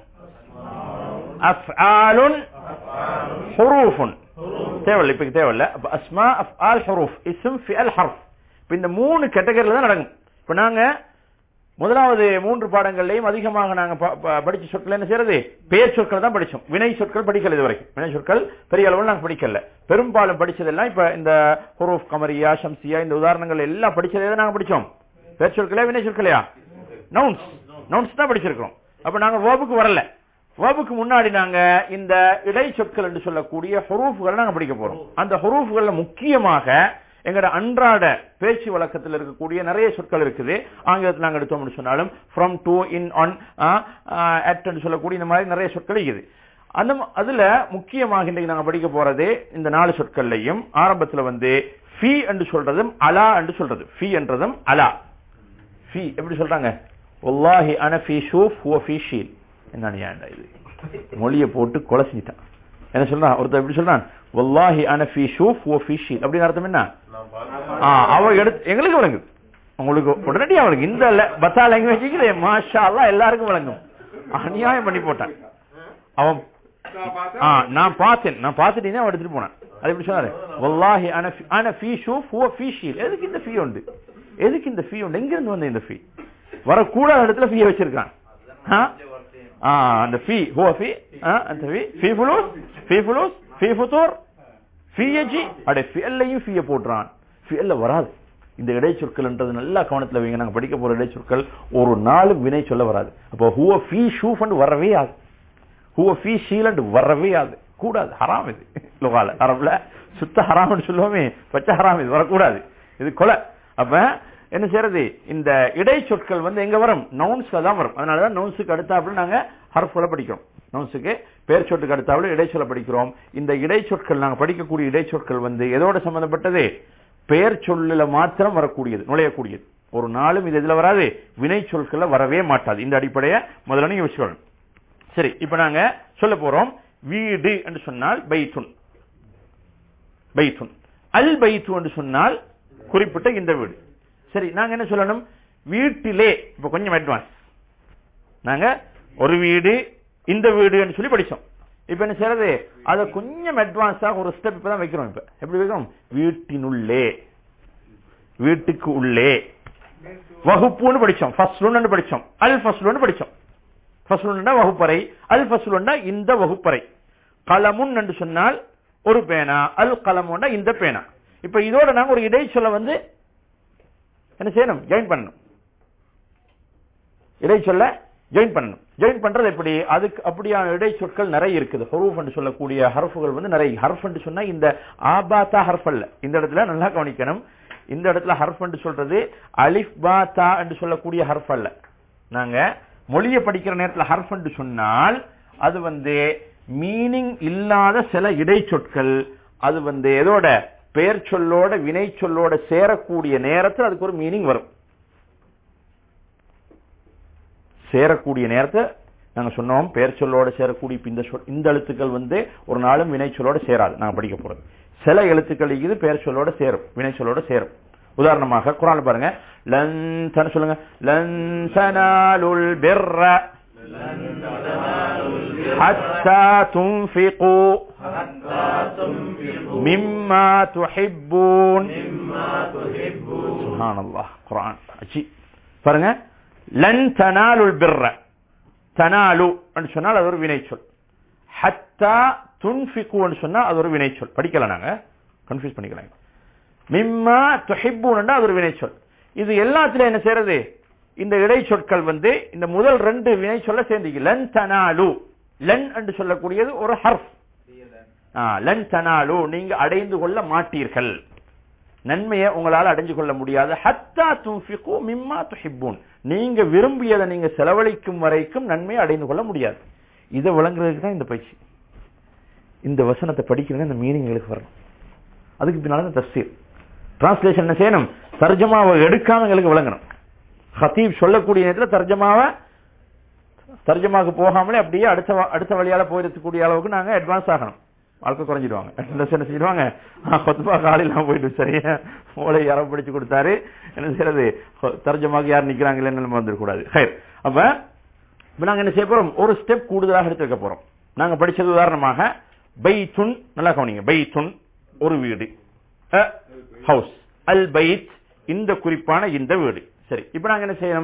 [SPEAKER 1] அஃஆலுன் ஹுரூஃபுன் தேவையில்லை இப்ப தேவையில்லை அப்ப அஸ்மா அஃஆல் ஹுரூஃப் இஸ்ம் ஃபிஅல் ஹர்ஃப் இப்ப இந்த மூணு கேட்டகரியில தான் நடக்கும் இப்ப நாங்க முதலாவது மூன்று பாடங்கள்லையும் அதிகமாக நாங்க ப- ப- படிச்ச சொற்கள் என்ன செய்யறது பெயர் சொற்கள் தான் படிச்சோம் வினை சொற்கள் படிக்கல இது வரைக்கும் வினை சொற்கள் பெரிய அளவில் நாங்க படிக்கல பெரும்பாலும் படிச்சதெல்லாம் இப்ப இந்த ஹுரூஃப் கமரியா ஷம்சியா இந்த உதாரணங்கள் எல்லாம் படிச்சதே தான் நாங்க படிச்சோம் பெயர் சொற்களே வினை சொற்களையா நவுன்ஸ் நவுன்ஸ் தான் படிச்சிருக்கிறோம் அப்ப நாங்க வேர்புக்கு வரல வேர்புக்கு முன்னாடி நாங்க இந்த இடை சொற்கள் என்று சொல்லக்கூடிய ஹுரூஃப்களை நாங்க படிக்க போறோம் அந்த ஹுரூஃப்கள்ல முக்கியமாக எங்கட அன்றாட பேச்சு வழக்கத்தில் இருக்கக்கூடிய நிறைய சொற்கள் இருக்குது ஆங்கிலத்தில் நாங்க எடுத்தோம்னு சொன்னாலும் from to in on at என்று சொல்லக்கூடிய இந்த மாதிரி நிறைய சொற்கள் இருக்குது அந்த ம- அதுல முக்கியமாக இன்றைக்கு நாங்க படிக்க போறது இந்த நாலு சொற்கள்லையும் ஆரம்பத்துல வந்து ஃபி என்று சொல்றதும் அலா என்று சொல்றது ஃபி என்றதும் அலா ஃபி எப்படி சொல்றாங்க வல்லாஹி அன ஃபி ஷூஃப் ஹுவ ஃபி ஷீல் என்ன நியாயம்டா இது மொழியை போட்டு கொலை செஞ்சிட்டான் என்ன சொல்றான் ஒருத்தர் எப்படி சொல்றான் வல்லாஹி அன ஃபி ஷூஃப் ஹுவ ஃபி ஷீல் அப்படின்னு அர்த்தம் என்ன ஆ, அவ எடுத்து எங்களுக்கு விளங்குது உங்களுக்கு உடனடியா அவளுக்கு இந்த ல- பத்தா லாங்குவேஜ் மாஷா அல்லாஹ் எல்லாருக்கும் விளங்கும் அநியாயம் பண்ணி போட்டான் அவன் ஆ நான் பார்த்தேன் நான் பார்த்துட்டீங்கன்னா அவன் எடுத்துட்டு போனான் அது எப்படி சொன்னாரு வல்லாஹி அன ஃபி- அன ஃபீ ஷூஃப் ஹுவ ஃபீ ஷீல் எதுக்கு இந்த ஃபீ உண்டு எதுக்கு இந்த ஃபீ உண்டு எங்க இருந்து வந்த இந்த ஃபீ வரக்கூடாத இடத்துல ஃபீ வச்சிருக்கான் ஆ? ஆ அந்த ஃபீ ஹுவ ஃபீ ஆ, அந்த ஃபீ ஃபீ ஃபுலூஸ் ஃபீ ஃபுலூஸ் ஃபீ ஃபுதூர் ஃபீ யஜி அட ஃபியல்லையும் ஃபீய போட்டுறான் ஃபியல்ல வராது இந்த இடைச்சொற்கள்ன்றது நல்லா கவனத்துல வைங்க நாங்க படிக்க போற இடைச்சொற்கள் ஒரு நாளும் வினை சொல்ல வராது அப்போ ஹுவ ஃபீ ஷூஃப் வரவே ஆகுது ஹுவ ஃபீ ஷீலண்ட் வரவே ஆகுது கூடாது ஹராம் இது லுகால அரபுல சுத்த ஹராம்னு சொல்லுவோமே பச்சை ஹராம் இது வரக்கூடாது இது கொலை அப்ப என்ன செய்யறது இந்த இடைச்சொற்கள் வந்து எங்க வரும் நவுன்ஸ்ல தான் வரும் அதனாலதான் நவுன்ஸுக்கு அடுத்தாப்புல நாங்க ஹர்ஃபுல படிக்கிறோம் நவுன்ஸுக்கு பேர் சொட்டுக்கு அடுத்தாப்புல இடைச்சொல்ல படிக்கிறோம் இந்த இடைச்சொற்கள் நாங்க படிக்கக்கூடிய இடைச்சொற்கள் வந்து எதோட சம்பந்தப்பட்டது பெயர் சொல்லுல மாத்திரம் வரக்கூடியது நுழையக்கூடியது ஒரு நாளும் இது எதுல வராது வினை சொற்கள்ல வரவே மாட்டாது இந்த அடிப்படையை முதல்ல நீங்க வச்சுக்கணும் சரி இப்ப நாங்க சொல்ல போறோம் வீடு என்று சொன்னால் பைத்துன் பைத்துன் அல் பைத்து என்று சொன்னால் குறிப்பிட்ட இந்த வீடு சரி நாங்க என்ன சொல்லணும் வீட்டிலே இப்ப கொஞ்சம் அட்வான்ஸ் நாங்க ஒரு வீடு இந்த வீடுன்னு சொல்லி படிச்சோம் இப்ப என்ன செய்யறது அத கொஞ்சம் அட்வான்ஸா ஒரு ஸ்டெப் இப்பதான் வைக்கிறோம் இப்ப எப்படி வைக்கிறோம் வீட்டினுள்ளே வீட்டுக்கு உள்ளே வகுப்புன்னு படிச்சோம் ஃபஸ்லுன்னு படிச்சோம் அல் ஃபஸ்லுன்னு படிச்சோம் ஃபஸ்லுன்னா வகுப்பறை அல் ஃபஸ்லுன்னா இந்த வகுப்பறை கலமுன் என்று சொன்னால் ஒரு பேனா அல் கலமுன்னா இந்த பேனா இப்ப இதோட நாங்க ஒரு இடைச்சொல்ல வந்து என்ன செய்யணும் ஜாயின் பண்ணணும் இடைச்சொல்ல ஜாயின் பண்ணணும் ஜாயின் பண்றது எப்படி அதுக்கு அப்படியான இடைச்சொற்கள் நிறைய இருக்குது ஹரூஃப் என்று சொல்லக்கூடிய ஹர்ஃபுகள் வந்து நிறைய ஹர்ஃப் என்று சொன்னா இந்த ஆபாத்தா ஹர்ஃப் அல்ல இந்த இடத்துல நல்லா கவனிக்கணும் இந்த இடத்துல ஹர்ஃப் என்று சொல்றது அலிஃப் பா தா என்று சொல்லக்கூடிய ஹர்ஃப் அல்ல நாங்க மொழியை படிக்கிற நேரத்துல ஹர்ஃப் என்று சொன்னால் அது வந்து மீனிங் இல்லாத சில இடைச்சொற்கள் அது வந்து எதோட பெயர் சொல்லோட வினை சொல்லோட சேரக்கூடிய நேரத்தில் அதுக்கு ஒரு மீனிங் வரும் சேரக்கூடிய நேரத்தை நாங்க சொன்னோம் பெயர் சொல்லோட சேரக்கூடிய இப்ப இந்த சொல் இந்த எழுத்துக்கள் வந்து ஒரு நாளும் வினை சொல்லோட சேராது நாங்க படிக்க போறது சில எழுத்துக்கள் இது பெயர் சொல்லோட சேரும் வினை சொல்லோட சேரும் உதாரணமாக குரான் பாருங்க லன் தன சொல்லுங்க லன் தனாலுல் பிர்ர حتى تنفقوا مما تحبون سبحان الله قرآن عجيب பாருங்க லன் தனாலுல் பிர்ர தனாலு சொன்னால் அது ஒரு வினைச்சொல் ஹத்தா துன்ஃபிகு சொன்னா அது ஒரு வினைச்சொல் படிக்கல நாங்க கன்ஃபியூஸ் பண்ணிக்கலாம் மிம்மா துஹிப்பூன் அது ஒரு வினைச்சொல் இது எல்லாத்துல என்ன செய்யறது இந்த இடைச்சொற்கள் வந்து இந்த முதல் ரெண்டு வினை சொல்ல சேர்ந்தீங்க லன் தனாலு லன் என்று சொல்லக்கூடியது ஒரு ஹர்ஃப் ஆ, லன் தனாலு நீங்க அடைந்து கொள்ள மாட்டீர்கள் நன்மையை உங்களால் அடைஞ்சு கொள்ள முடியாது ஹத்தா துன்ஃபிகு மிம்மா துஹிப்பூன் நீங்க விரும்பியதை நீங்க செலவழிக்கும் வரைக்கும் நன்மையை அடைந்து கொள்ள முடியாது இதை விளங்குறதுக்கு தான் இந்த பயிற்சி இந்த வசனத்தை படிக்கிறது இந்த மீனிங் எங்களுக்கு வரணும் அதுக்கு பின்னால தான் தஃசீர் டிரான்ஸ்லேஷன் என்ன செய்யணும் தர்ஜமாவை எடுக்காம எங்களுக்கு விளங்கணும் ஹத்தீப் சொல்லக்கூடிய நேரத்தில் தர்ஜமாவை தர்ஜமாவுக்கு போகாமலே அப்படியே அடுத்த வ- அடுத்த வழியால போயிருக்கக்கூடிய அளவுக்கு நாங்க அட்வான்ஸ் ஆகணும் வாழ்க்கை குறைஞ்சிடுவாங்க என்ன என்ன செஞ்சிடுவாங்க கொத்துப்பா காலையில் போயிட்டு சரியா மூளை யாரோ பிடிச்சு கொடுத்தாரு என்ன செய்யறது ஹொ- தர்ஜமாக்கு யார் நிக்கிறாங்க இல்லைன்னு நம்ம வந்துடக்கூடாது ஹைர் அப்ப இப்ப நாங்க என்ன செய்ய போறோம் ஒரு ஸ்டெப் கூடுதலாக எடுத்து வைக்க போறோம் நாங்க படிச்சது உதாரணமாக பைத்துன் நல்லா கவனிங்க பைத்துன் ஒரு வீடு ஹவுஸ் அல் பைத் இந்த குறிப்பான இந்த வீடு சரி இப்ப நாங்க என்ன செய்யணும்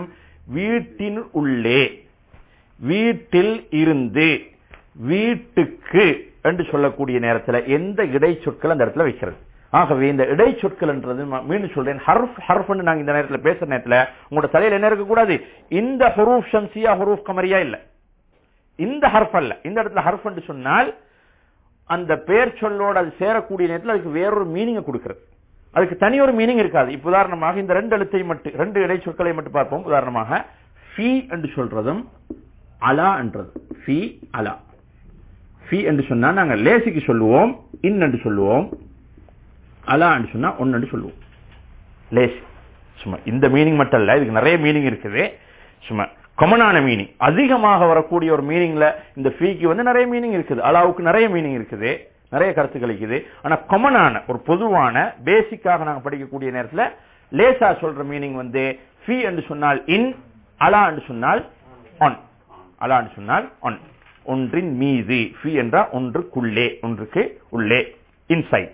[SPEAKER 1] வீட்டின் உள்ளே வீட்டில் இருந்து வீட்டுக்கு என்று சொல்லக்கூடிய நேரத்துல எந்த இடைச்சொற்கள் அந்த இடத்துல வைக்கிறது ஆகவே இந்த இடைச்சொற்கள்ன்றது ம- மீண்டும் சொல்றேன் ஹர்ஃப் ஹர்ஃப்னு நாங்க இந்த நேரத்துல பேசுற நேரத்துல உங்களோட தலையில என்ன இருக்க கூடாது இந்த ஹுரூஃப் ஷம்சியா ஹுரூஃப் கமரியா இல்ல இந்த ஹர்ஃப் அல்ல இந்த இடத்துல ஹர்ஃப் என்று சொன்னால் அந்த பெயர் சொல்லோட அது சேரக்கூடிய நேரத்தில் அதுக்கு வேறொரு மீனிங்கை கொடுக்கிறது அதுக்கு தனி ஒரு மீனிங் இருக்காது இப்ப உதாரணமாக இந்த ரெண்டு எழுத்தை மட்டும் ரெண்டு இடைச்சொற்களை மட்டும் பார்ப்போம் உதாரணமாக ஃபி என்று சொல்றதும் அலா என்றது ஃபி அலா ஃபி என்று சொன்னா நாங்க லேசிக்கு சொல்லுவோம் இன் என்று சொல்லுவோம் அலா என்று சொன்னா ஒன்னு என்று சொல்லுவோம் லேஸ் சும்மா இந்த மீனிங் மட்டும் இல்ல இதுக்கு நிறைய மீனிங் இருக்குது சும்மா காமனான மீனிங் அதிகமாக வரக்கூடிய ஒரு மீனிங்ல இந்த ஃபீக்கு வந்து நிறைய மீனிங் இருக்குது அலாவுக்கு நிறைய மீனிங் இருக்குது நிறைய கருத்துக்கள் இருக்குது ஆனா காமனான ஒரு பொதுவான பேசிக்காக நாங்க படிக்கக்கூடிய நேரத்துல லேசா சொல்ற மீனிங் வந்து ஃபீ என்று சொன்னால் இன் அலா என்று சொன்னால் ஒன் அலா என்று சொன்னால் ஒன் ஒன்றின் மீது ஃபி என்றால் ஒன்றுக்குள்ளே ஒன்றுக்கு உள்ளே இன்சைட்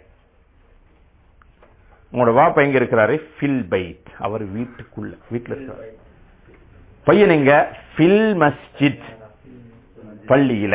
[SPEAKER 1] உங்களோட வாப்பா எங்க இருக்கிறாரு ஃபில் பைட் அவர் வீட்டுக்குள்ள வீட்டுல இருக்கிறாரு பையன் எங்க ஃபில் மஸ்ஜித் பள்ளியில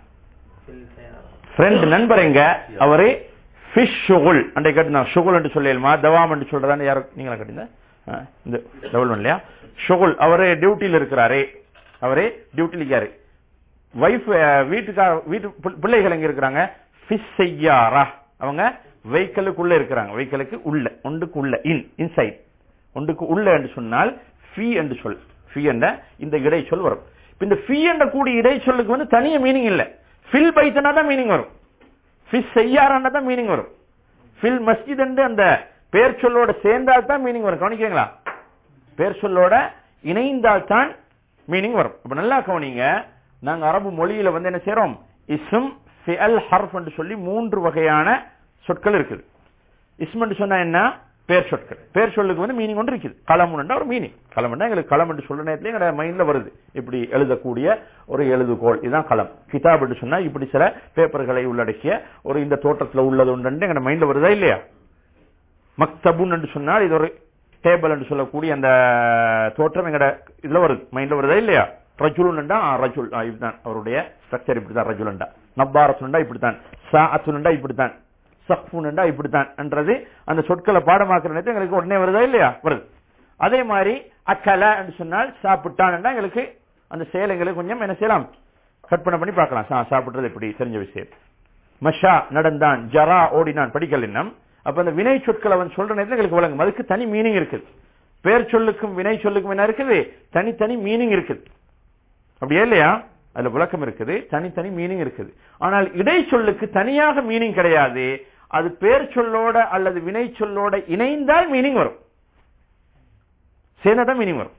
[SPEAKER 1] ஃப்ரெண்ட் நண்பர் எங்க அவரு ஃபிஷ் ஷுகுல் அண்டை கட்டுனா ஷுகுல் என்று சொல்லியல்மா தவாம் என்று சொல்றதான்னு யாரும் நீங்களா கட்டிங்க இந்த டபுள் இல்லையா ஷுகுல் அவரு டியூட்டியில் இருக்கிறாரு அவரே டியூட்டியில் இருக்காரு வைஃப் வீட்டுக்கார வீட்டு பிள்- பிள்ளைகள் எங்க இருக்கிறாங்க ஃபிஷ் செய்யாரா அவங்க வெஹிக்கலுக்குள்ள இருக்கிறாங்க வெஹிக்கலுக்கு உள்ள ஒன்றுக்கு உள்ள இன் இன்சைட் ஒன்றுக்கு உள்ள என்று சொன்னால் ஃபீ என்று சொல் ஃபீ என்ற இந்த இடைச்சொல் வரும் இப்ப இந்த ஃபீ என்ற கூடிய இடைச்சொல்லுக்கு வந்து தனிய மீனிங் இல்ல ஃபில் பைத்தனா தான் மீனிங் வரும் ஃபிஷ் செய்யாரான்னா தான் மீனிங் வரும் ஃபில் மஸ்ஜித் என்று அந்த பேர் சொல்லோட சேர்ந்தால் தான் மீனிங் வரும் கவனிக்கிறீங்களா பேர் சொல்லோட இணைந்தால் தான் மீனிங் வரும் அப்ப நல்லா கவனிங்க நாங்க அரபு மொழியில வந்து என்ன செய்றோம் இஸ்ம் ஃபிஅல் ஹர்ஃப் என்று சொல்லி மூன்று வகையான சொற்கள் இருக்குது இஸ்ம் என்று சொன்னா என்ன பேர் சொற்கள் பேர் சொல்லுக்கு வந்து மீனிங் ஒன்று இருக்குது களம்னா ஒரு மீனிங் களம்னா எங்களுக்கு களம் என்று சொல்ற நேரத்துல எங்க மைண்ட்ல வருது இப்படி எழுதக்கூடிய ஒரு எழுதுகோள் இதுதான் களம் கிதாப் என்று சொன்னா இப்படி சில பேப்பர்களை உள்ளடக்கிய ஒரு இந்த தோற்றத்துல உள்ளது உண்டு எங்க மைண்ட்ல வருதா இல்லையா மக்தபுன் என்று சொன்னால் இது ஒரு டேபிள் என்று சொல்லக்கூடிய அந்த தோற்றம் எங்கட இதுல வருது மைண்ட்ல வருதா இல்லையா ரஜுலுண்டா ரஜுல் ஆ, இதுதான் அவருடைய ஸ்ட்ரக்சர் இப்படிதான் ரஜுலண்டா நப்பாரத்துண்டா இப்படித்தான் சாஅத்துண்டா இப்படித்தான் சஃபுண்டா இப்படித்தான் என்றது அந்த சொற்களை பாடமாக்குற நேரத்தில் எங்களுக்கு உடனே வருதா இல்லையா வருது அதே மாதிரி அக்கல என்று சொன்னால் சாப்பிட்டான் எங்களுக்கு அந்த செயல் எங்களுக்கு கொஞ்சம் என்ன செய்யலாம் கற்பனை பண்ணி பார்க்கலாம் சா- சாப்பிடுறது எப்படி தெரிஞ்ச விஷயம் மஷா நடந்தான் ஜரா ஓடினான் படிக்கல் இன்னம் அப்ப அந்த வினை சொற்களை அவன் சொல்ற நேரத்தில் எங்களுக்கு வழங்கும் அதுக்கு தனி மீனிங் இருக்குது பேர் சொல்லுக்கும் வினை சொல்லுக்கும் என்ன இருக்குது தனித்தனி மீனிங் இருக்குது அப்படியே இல்லையா அதுல விளக்கம் இருக்குது தனித்தனி மீனிங் இருக்குது ஆனால் இடை சொல்லுக்கு தனியாக மீனிங் கிடையாது அது பேர் சொல்லோட அல்லது வினை சொல்லோட இணைந்தால் மீனிங் வரும் சேர்ந்தாதான் மீனிங் வரும்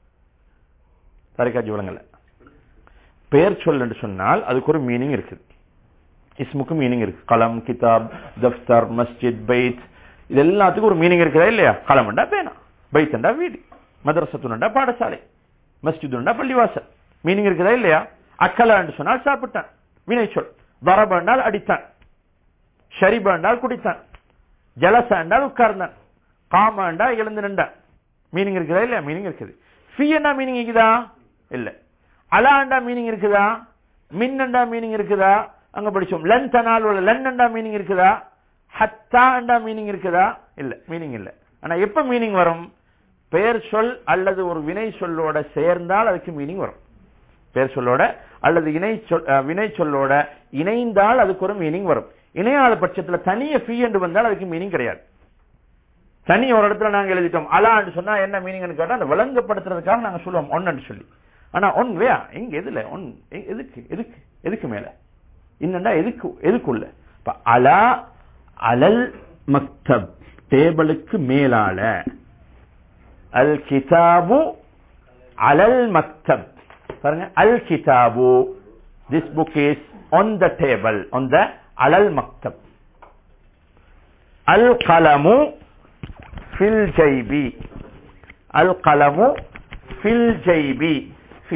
[SPEAKER 1] சரிக்காட்சி விளங்கல பெயர் சொல் என்று சொன்னால் அதுக்கு ஒரு மீனிங் இருக்குது இஸ்முக்கு மீனிங் இருக்கு கலம் கிதாப் தஃப்தர் மஸ்ஜித் பைத் இது எல்லாத்துக்கும் ஒரு மீனிங் இருக்குதா இல்லையா கலம்ண்டா பேனா பைத்தண்டா வீடு மதரசத்துண்டா பாடசாலை மஸ்ஜிதுண்டா பள்ளிவாசல் மீனிங் இருக்குதா இல்லையா அக்கலா என்று சொன்னால் சாப்பிட்டான் வினை சொல் வரப என்றால் அடித்தான் ஷரிப என்றால் குடித்தான் ஜலச என்றால் உட்கார்ந்தான் காம என்றால் எழுந்து நின்றான் மீனிங் இருக்குதா இல்லையா மீனிங் இருக்குது ஃபி என்ன மீனிங் இருக்குதா இல்ல அலாண்டா மீனிங் இருக்குதா மின்னண்டா மீனிங் இருக்குதா அங்க படிச்சோம் லன் தனால் உள்ள லன் அண்டா மீனிங் இருக்குதா ஹத்தா அண்டா மீனிங் இருக்குதா இல்ல மீனிங் இல்ல ஆனா எப்ப மீனிங் வரும் பெயர் சொல் அல்லது ஒரு வினை சொல்லோட சேர்ந்தால் அதுக்கு மீனிங் வரும் பெயர் சொல்லோட அல்லது இணை சொல் அஹ், வினை சொல்லோட இணைந்தால் அதுக்கு ஒரு மீனிங் வரும் இணையாத பட்சத்துல தனிய ஃபீ என்று வந்தால் அதுக்கு மீனிங் கிடையாது தனி ஒரு இடத்துல நாங்க எழுதிட்டோம் அலான்னு சொன்னா என்ன மீனிங்னு கேட்டா அந்த விளங்கப்படுத்துறதுக்காக நாங்க சொல்லுவோம் ஒன்னு சொல்லி ஆனா ஒன் வேயா எங்க எதுல ஒன் எ- எதுக்கு எதுக்கு எதுக்கு மேல இன்னண்டா எதுக்கு எதுக்குள்ள இப்ப அலா அலல் மக்தப் டேபிளுக்கு மேலால அல் கிதாபு அலல் மக்தப் பாருங்க அல் கிதாபு this book is on the table on the அலல் மக்தப் அல் கலமு ஃபில் ஜைபி அல் கலமு ஃபில் ஜைபி ஃபி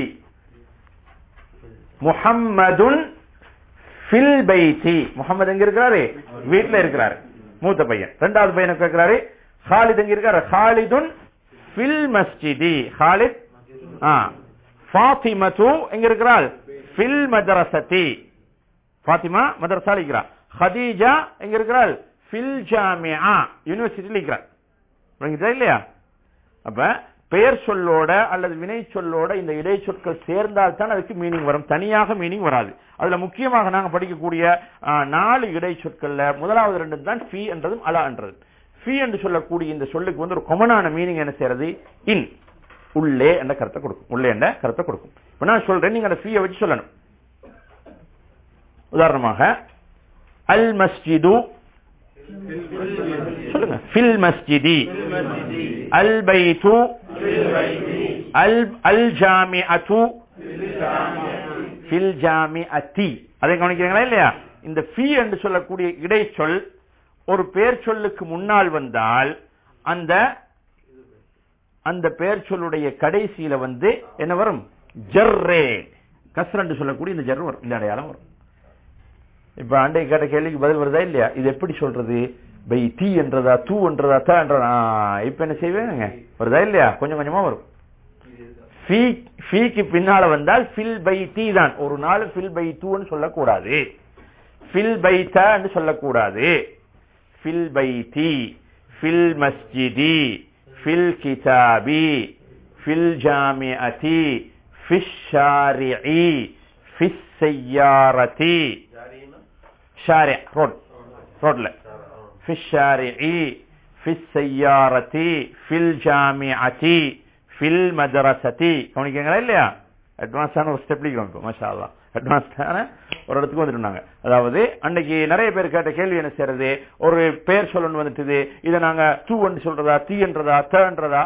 [SPEAKER 1] முஹம்மதுன் ஃபில் பைத்தி முகமது எங்க இருக்கிறாரு வீட்டுல இருக்கிறாரு மூத்த பையன் ரெண்டாவது பையனை கேட்கிறாரு ஹாலித் எங்க இருக்காரு ஹாலிதுன் ஃபில் மஸ்ஜிதி ஹாலித் ஆ ஃபாத்திமத்து எங்க இருக்கிறாள் ஃபில் மதரசதி ஃபாத்திமா மதரசால இருக்கிறாள் ஹதீஜா எங்க இருக்கிறாள் ஃபில் ஜாமியா யூனிவர்சிட்டியில் இருக்கிறாள் விளங்குதா இல்லையா அப்ப பெயர் சொல்லோட அல்லது வினை சொல்லோட இந்த இடைச்சொற்கள் சேர்ந்தால் தான் அதுக்கு மீனிங் வரும் தனியாக மீனிங் வராது அதுல முக்கியமாக நாங்க படிக்கக்கூடிய ஆ, நாலு இடைச்சொற்கள்ல முதலாவது ரெண்டு தான் ஃபி என்றதும் அலா என்றது ஃபி என்று சொல்லக்கூடிய இந்த சொல்லுக்கு வந்து ஒரு கொமனான மீனிங் என்ன செய்யறது இன் உள்ளே என்ற கருத்தை கொடுக்கும் உள்ளே என்ற கருத்தை கொடுக்கும் இப்ப நான் சொல்றேன் நீங்க அந்த ஃபீயை வச்சு சொல்லணும் உதாரணமாக அல் மஸ்ஜிது சொல்லுங்க ஃபில் மஸ்ஜிதி அல் பைத்து அல் அல் ஜாமிஅத்து ஃபில் ஜாமிஅத்தி அதை கவனிக்கிறீங்களா இல்லையா இந்த ஃபி என்று சொல்லக்கூடிய இடைச்சொல் ஒரு பெயர் சொல்லுக்கு முன்னால் வந்தால் அந்த அந்த பெயர் சொல்லுடைய கடைசியில வந்து என்ன வரும் ஜர்ரே கஸ்ர் என்று சொல்லக்கூடிய இந்த ஜர் வரும் இந்த அடையாளம் வரும் இப்ப அண்டை கேட்ட கேள்விக்கு பதில் வருதா இல்லையா இது எப்படி சொல்றது பை தீ என்றதா தூ என்றதா த என்றதா ஆ, இப்ப என்ன செய்வேங்க வருதா இல்லையா கொஞ்சம் கொஞ்சமா வரும் ஃபீ ஃபீக்கு பின்னால வந்தால் ஃபில் பை தீ தான் ஒரு நாள் ஃபில் பை தூன்னு சொல்லக்கூடாது ஃபில் பை என்று சொல்லக்கூடாது ஃபில் பை தீ ஃபில் மஸ்ஜிதி ஃபில் கிதாபி ஃபில் ஜாமிஅதி ஃபிஷ் ஷாரிஇ ஃபிஸ் சய்யாரதி ஷாரி ரோட் ரோட்ல في الشارع في السيارة في الجامعة في المدرسة கவனிக்கீங்களா இல்லையா அட்வான்ஸான ஒரு ஸ்டெப் இப்போ மாஷா அல்லா அட்வான்ஸ்டான ஒரு இடத்துக்கு வந்துட்டாங்க அதாவது அன்னைக்கு நிறைய பேர் கேட்ட கேள்வி என்ன செய்யறது ஒரு பெயர் சொல்லணும் வந்துட்டுது இதை நாங்க தூ என்று சொல்றதா தீ என்றதா தன்றதா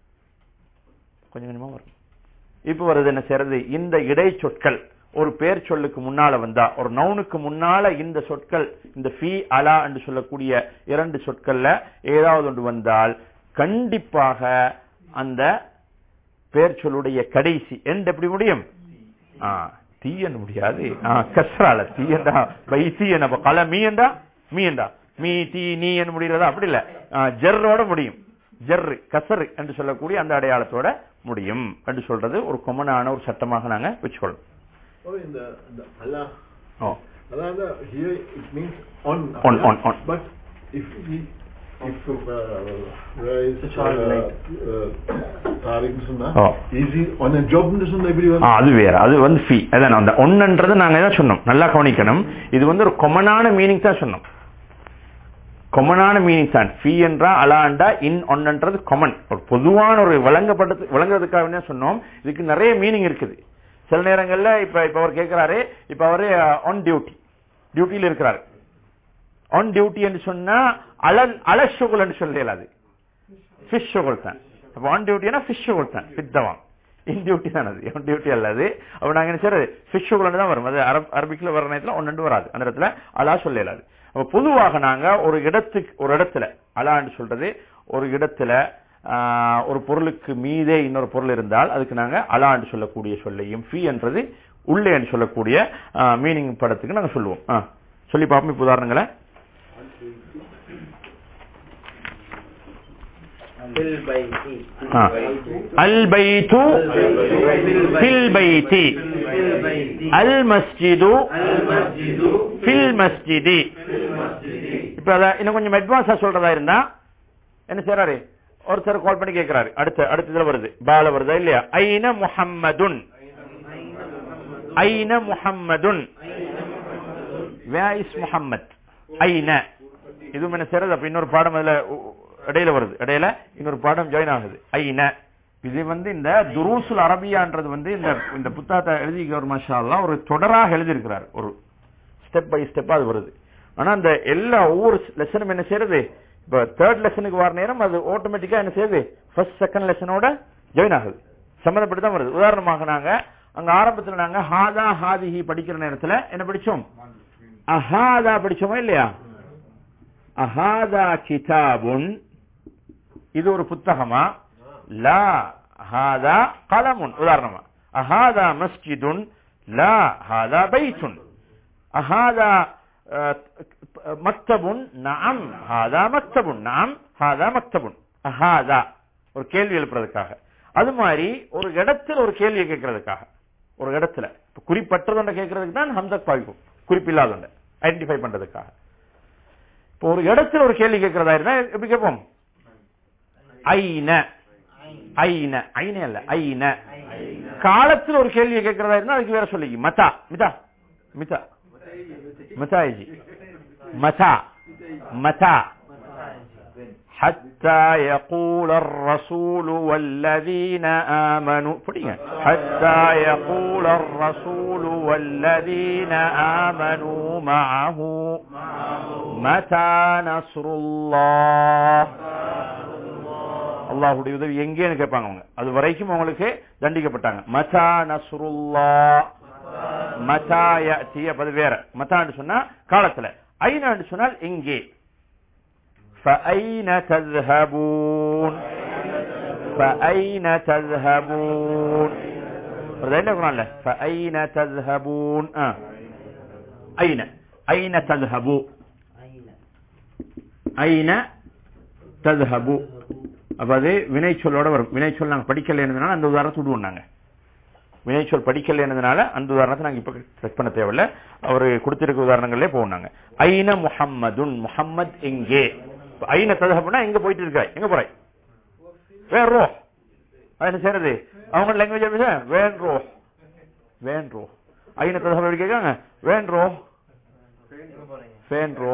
[SPEAKER 1] கொஞ்சம் கொஞ்சமா வரும் இப்ப வருது என்ன செய்யறது இந்த இடைச்சொற்கள் ஒரு பேர் சொல்லுக்கு முன்னால வந்தா ஒரு நவுனுக்கு முன்னால இந்த சொற்கள் இந்த ஃபி அலா என்று சொல்லக்கூடிய இரண்டு சொற்கள்ல ஏதாவது ஒன்று வந்தால் கண்டிப்பாக அந்த பேர் சொல்லுடைய கடைசி எண்ட் எப்படி முடியும் ஆ, தீ என்ன முடியாது ஆ, கஸ்ரால தீ என்றா பை தீ என்ன கல மீ என்றா மீ என்றா மீ தீ நீ என்ன முடிகிறதா அப்படி இல்ல ஆ, ஜர்ரோட முடியும் ஜர்ரு கசரு என்று சொல்லக்கூடிய அந்த அடையாளத்தோட முடியும் என்று சொல்றது ஒரு கொமனான ஒரு சட்டமாக நாங்க வச்சுக்கொள்ளும்
[SPEAKER 4] Or in the, the Allah.
[SPEAKER 1] O
[SPEAKER 4] Allah, the, here it means on.
[SPEAKER 1] On,
[SPEAKER 4] Allah,
[SPEAKER 1] on, on.
[SPEAKER 4] But if he, if uh, where is
[SPEAKER 3] The child
[SPEAKER 4] uh,
[SPEAKER 3] like-
[SPEAKER 4] uh, Tariq Sunnah,
[SPEAKER 1] Oh.
[SPEAKER 4] is he on a job in Sunnah everyone?
[SPEAKER 1] ஆ, அது வேற அது வந்து ஃபீ அதான் அந்த ஒன்னுன்றது நாங்க தான் சொன்னோம் நல்லா கவனிக்கணும் இது வந்து ஒரு கொமனான மீனிங் தான் சொன்னோம் கொமனான மீனிங் தான் ஃபீ என்றா அலாண்டா இன் ஒன்ன்றது கொமன் ஒரு பொதுவான ஒரு வழங்கப்பட்டது வழங்குறதுக்காக தான் சொன்னோம் இதுக்கு நிறைய மீனிங் இருக்குது சில நேரங்கள்ல இப்ப இப்ப அவர் கேட்கிறாரு இப்ப அவரு ஆன் டியூட்டி டியூட்டியில் இருக்கிறாரு ஆன் டியூட்டி என்று சொன்னா அலல் அலஷுகுல் என்று சொல்ல இயலாது ஃபிஷ் ஷுகுல் தான் அப்ப ஆன் டியூட்டினா ஃபிஷ் ஷுகுல் தான் சித்தவான் இன் டியூட்டி தான் அது ஆன் டியூட்டி அல்லது அப்ப நாங்க என்ன செய்யறது ஃபிஷ் ஷுகுல் தான் வரும் அது அரப் அரபிக்ல வர நேரத்துல ஒன்னு வராது அந்த இடத்துல அலா சொல்ல இயலாது அப்ப பொதுவாக நாங்க ஒரு இடத்துக்கு ஒரு இடத்துல அலான்னு சொல்றது ஒரு இடத்துல ஆஹ், ஒரு பொருளுக்கு மீதே இன்னொரு பொருள் இருந்தால் அதுக்கு நாங்க அலா என்று சொல்லக்கூடிய சொல்லையும் ஃபி என்றது உள்ளே என்று சொல்லக்கூடிய மீனிங் படத்துக்கு நாங்க சொல்லுவோம் ஆ, சொல்லி பார்ப்போம் இப்ப உதாரணங்களை
[SPEAKER 3] بالبيت
[SPEAKER 1] ஆ. அல் பைத்து ஃபில் பைத்தி அல் மஸ்ஜிது
[SPEAKER 3] المسجد
[SPEAKER 1] ஃபில் மஸ்ஜிதி இப்ப அத இன்னும் கொஞ்சம் அட்வான்ஸா சொல்றதா இருந்தா என்ன செய்யறாரு ஒருத்தர் கால் பண்ணி கேட்கிறாரு அடுத்த அடுத்த இதுல வருது பால வருதா இல்லையா ஐன முஹம்மதுன் ஐன முஹம்மதுன் வேர் இஸ் முஹம்மத் ஐன இதுவும் என்ன செய்யறது அப்ப இன்னொரு பாடம் அதுல உ- உ- இடையில வருது இடையில இன்னொரு பாடம் ஜாயின் ஆகுது ஐன இது வந்து இந்த துருசுல் அரபியான்றது வந்து இந்த இந்த புத்தகத்தை எழுதிக்கிறவர் மாஷா அல்லாஹ் ஒரு தொடராக எழுதியிருக்கிறார் ஒரு ஸ்டெப் பை ஸ்டெப்பா அது வருது ஆனா அந்த எல்லா ஒவ்வொரு லெசனும் என்ன செய்யறது இப்ப தேர்ட் லெசனுக்கு வர நேரம் அது ஆட்டோமேட்டிக்கா என்ன செய்யுது ஃபர்ஸ்ட் செகண்ட் லெசனோட ஜாயின் ஆகுது சம்மந்தப்பட்டு தான் வருது உதாரணமாக நாங்க அங்க ஆரம்பத்துல நாங்க ஹாதா ஹாதிஹி படிக்கிற நேரத்துல என்ன படிச்சோம் அஹாதா படிச்சோமா இல்லையா அஹாதா கிதாபுன் இது ஒரு புத்தகமா லா ஹாதா கலமுன் உதாரணமா அஹாதா மஸ்ஜிதுன் லா ஹாதா பைத்துன் அஹாதா அஹ், மக்தபுன் நஅம் ஹாதா மக்தபுன் நஅம் ஹாதா மக்தபுன் அஹாதா ஒரு கேள்வி எழுப்புறதுக்காக அது மாதிரி ஒரு இடத்துல ஒரு கேள்வியை கேட்கறதுக்காக ஒரு இடத்துல இப்ப குறிப்பற்றதுண்ட கேட்கறதுக்கு தான் ஹம்சக் பாவிக்கும் குறிப்பில்லாதொண்ட ஐடென்டிஃபை பண்றதுக்காக இப்போ ஒரு இடத்துல ஒரு கேள்வி கேட்கறதா இருந்தா எப்படி கேட்போம் ஐன ஐன ஐன அல்ல ஐன காலத்துல ஒரு கேள்வியை கேட்கறதா இருந்தா அதுக்கு வேற சொல்லிக்கு மதா மிதா மிதா மதாயிஜி மதா மதா حتى يقول الرسول والذين آمنوا படிங்க حتى يقول الرسول والذين آمنوا معه متى نصر الله அல்லாஹ்வுடைய உதவி எங்கேன்னு கேட்பாங்க அவங்க அது வரைக்கும் அவங்களுக்கு தண்டிக்கப்பட்டாங்க மதா நஸ்ருல்லா மதா யஅதி அப்ப அது வேற மதான்னு சொன்னா காலத்துல ஐனான்னு சொன்னால் எங்கே فأين تذهبون فأين تذهبون ده قرآن له فأين تذهبون آه. أين أين تذهبوا أين تذهبوا அப்ப அது வினைச்சொல்லோட வரும் வினைச்சொல் நாங்க படிக்கல இருந்தனால அந்த உதாரணத்தை விடுவோம் நாங்க வினைச்சொல் படிக்கல இருந்தனால அந்த உதாரணத்தை நாங்க இப்ப செக் பண்ண தேவையில்ல அவரு கொடுத்திருக்க உதாரணங்களே போனாங்க ஐன முஹம்மதுன் முஹம்மத் எங்கே இப்ப ஐன ததஹபுனா எங்க போயிட்டு இருக்காய் எங்க போறாய் வேன் ரோ அது என்ன செய்யறது அவங்க லாங்குவேஜ் எப்படி வேன் ரோ வேன் ரோ ஐன ததஹப் எப்படி கேட்காங்க வேன் ரோ ஃபேன் ரோ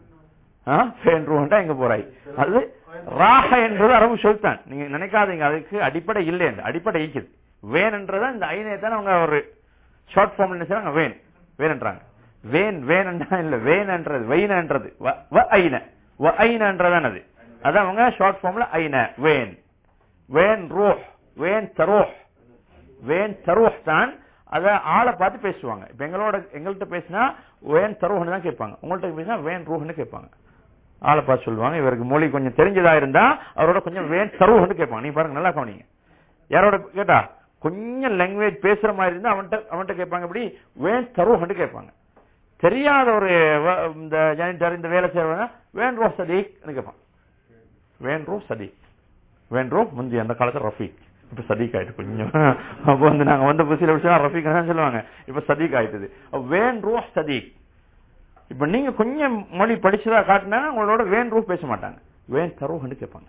[SPEAKER 1] ஆ ஃபேன் ரோண்டா எங்க போறாய் அது ராக என்றது அரபு சொல்தான் நீங்க நினைக்காதீங்க அதுக்கு அடிப்படை இல்லை அடிப்படை இருக்குது வேன்ன்றத இந்த ஐனையை தானே அவங்க ஒரு ஷார்ட் ஃபார்ம் என்ன செய்றாங்க வேன் வேன்ன்றாங்க வேன் வேன்ன்றா இல்ல வேன்ன்றது வெயினன்றது வ- வ ஐன வ ஐனன்றதான் அது அதான் அவங்க ஷார்ட் ஃபார்ம்ல ஐன வேன் வேன் ரோஹ் வேன் தரோஹ் வேன் தரோஹ் தான் அத ஆளை பார்த்து பேசுவாங்க இப்ப எங்களோட எங்கள்கிட்ட பேசினா வேன் தரோஹ்னு தான் கேட்பாங்க உங்கள்ட்ட பேசினா வேன் ரோஹ்னு கேட்பாங்க ஆளை பார்த்து சொல்லுவாங்க இவருக்கு மொழி கொஞ்சம் தெரிஞ்சதா இருந்தா அவரோட கொஞ்சம் வேன் தரோஹ்னு கேட்பாங்க நீ பாருங்க நல்லா கவனிங்க யாரோட கேட்டா கொஞ்சம் லாங்குவேஜ் பேசுற மாதிரி இருந்தா அவன்கிட்ட அவன்கிட்ட கேட்பாங்க இப்படி வேன் தரோஹ்னு கேட்பாங்க தெரியாத ஒரு வ- இந்த ஜானிட்டார் இந்த வேலை செய்யறவங்க வேன் ரோ சதீக்னு கேட்பான் வேன் ரோ சதீக் வேன் ரோ முந்தி அந்த காலத்துல ரஃபீக் இப்ப சதீக் ஆயிட்டு கொஞ்சம் அப்ப வந்து நாங்க வந்த புதுசில விஷயம் ரஃபீக் தான் சொல்லுவாங்க இப்ப சதீக் ஆயிட்டது அப்ப வேன் ரோ சதீக் இப்ப நீங்க கொஞ்சம் மொழி படிச்சதா காட்டினா உங்களோட வேன் ரூ பேச மாட்டாங்க வேன் தரோஹ்னு கேட்பாங்க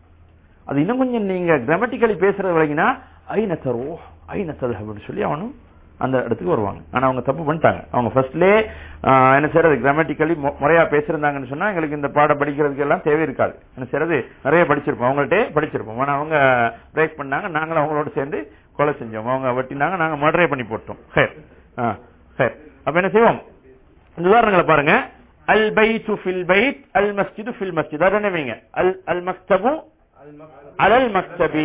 [SPEAKER 1] அது இன்னும் கொஞ்சம் நீங்க கிராமட்டிக்கலி பேசுறது வரைக்கும்னா ஐன தரோ ஐன தரு அப்படின்னு சொல்லி அவனும் அந்த இடத்துக்கு வருவாங்க ஆனா அவங்க தப்பு பண்ணிட்டாங்க அவங்க ஃபர்ஸ்ட்லே என்ன செய்யறது கிராமட்டிக்கலி முறையா பேசியிருந்தாங்கன்னு சொன்னா எங்களுக்கு இந்த பாடம் படிக்கிறதுக்கு எல்லாம் தேவை இருக்காது என்ன செய்யறது நிறைய படிச்சிருப்போம் அவங்கள்ட்ட படிச்சிருப்போம் ஆனா அவங்க பிரேக் பண்ணாங்க நாங்களும் அவங்களோட சேர்ந்து கொலை செஞ்சோம் அவங்க வெட்டினாங்க நாங்க மர்டரே பண்ணி போட்டோம் ஹேர் ஹேர் அப்ப என்ன செய்வோம் இந்த உதாரணங்களை பாருங்க அல் பைத்து ஃபில் பைத் அல் மஸ்ஜிது ஃபில் மஸ்ஜித் அது என்ன வைங்க அல் அல் மக்தபு அலல் மக்தபி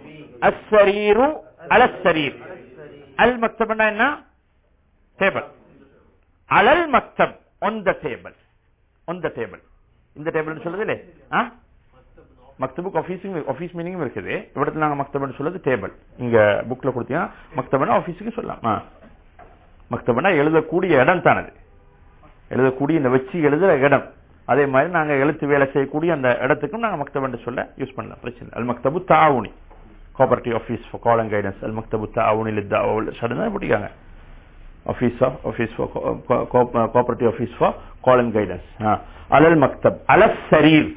[SPEAKER 1] அஸ்ஸரீரு அலஸ் சரீர் அல் மக்தப்னா என்ன டேபிள் அலல் மக்தப் on the table on the table இந்த டேபிள் சொல்லுது இல்லையே ஆ மக்தபுக்கு ஆபீஸும் ஆபீஸ் மீனிங்கும் இருக்குது இவிடத்துல நாங்க மக்தப்னு சொல்லுது டேபிள் இங்க புக்ல கொடுத்தீங்கன்னா மக்தப்னா ஆபீஸுக்கு சொல்லலாம் ஆ மக்தப்னா எழுதக்கூடிய இடம் தான் அது எழுதக்கூடிய இந்த வச்சு எழுதுற இடம் அதே மாதிரி நாங்க எழுத்து வேலை செய்யக்கூடிய அந்த இடத்துக்கும் நாங்க மக்தப் சொல்ல யூஸ் பண்ணலாம் பிரச்சனை இல்லை. அல் மக்தபு தாவுனி cooperative office for call and guidance அல் மக்தபு தாவுனி லித்தா சடன் தான் பிடிக்காங்க office of office for cooperative office for call and guidance அலல் மக்தப் அலஸ் சரீர்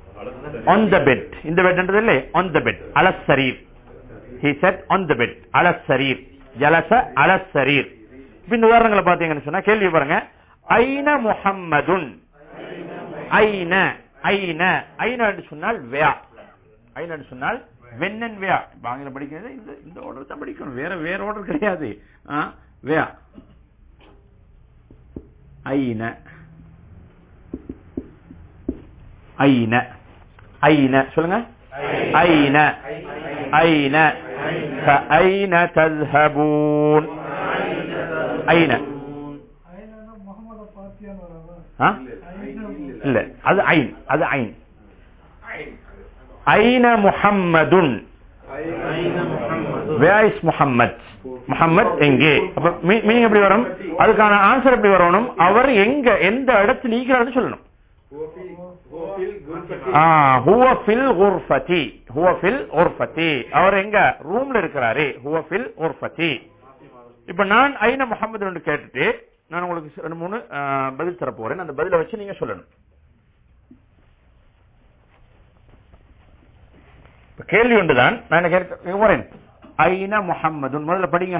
[SPEAKER 1] on the bed இந்த பெட்ன்றது இல்லை on the bed அலஸ் சரீர் he said on the bed அலஸ் சரீர் ஜலச அலஸ் சரீர் இப்ப இந்த உதாரணங்களை பாத்தீங்கன்னு சொன்னா கேள்வி பாருங்க ஐன முஹம்மதுன் ஐன ஐன ஐன என்று சொன்னால் வோ ஐன என்று சொன்னால் வென் அண்ட் வோ இப்ப ஆங்கிலம் படிக்கிறது இந்த இந்த ஆர்டர் தான் படிக்கணும் வேற வேற ஆர்டர் கிடையாது ஆ, வோ ஐன ஐன ஐன சொல்லுங்க ஐன ஐன فأين تذهبون أين ها இல்ல அது ஐன் அது ஐன் ஐன முஹம்மதுன் வேர் இஸ் முஹம்மத் முஹம்மத் எங்கே அப்ப மீனிங் எப்படி வரும் அதுக்கான ஆன்சர் எப்படி வரணும் அவர் எங்க எந்த இடத்துல இருக்கிறாருன்னு சொல்லணும் ஆ ஹுவ ஃபில் குர்ஃபதி ஹுவ ஃபில் குர்ஃபதி அவர் எங்க ரூம்ல இருக்கிறாரு ஹுவ ஃபில் குர்ஃபதி இப்ப நான் ஐன முகமது கேட்டுட்டு நான் உங்களுக்கு ரெண்டு மூணு ஆ, பதில் தர போறேன் அந்த பதில வச்சு நீங்க சொல்லணும் இப்ப கேள்வி ஒன்றுதான் நான் என்ன கேட்க போறேன் ஐன முகம்மது முதல்ல படிங்க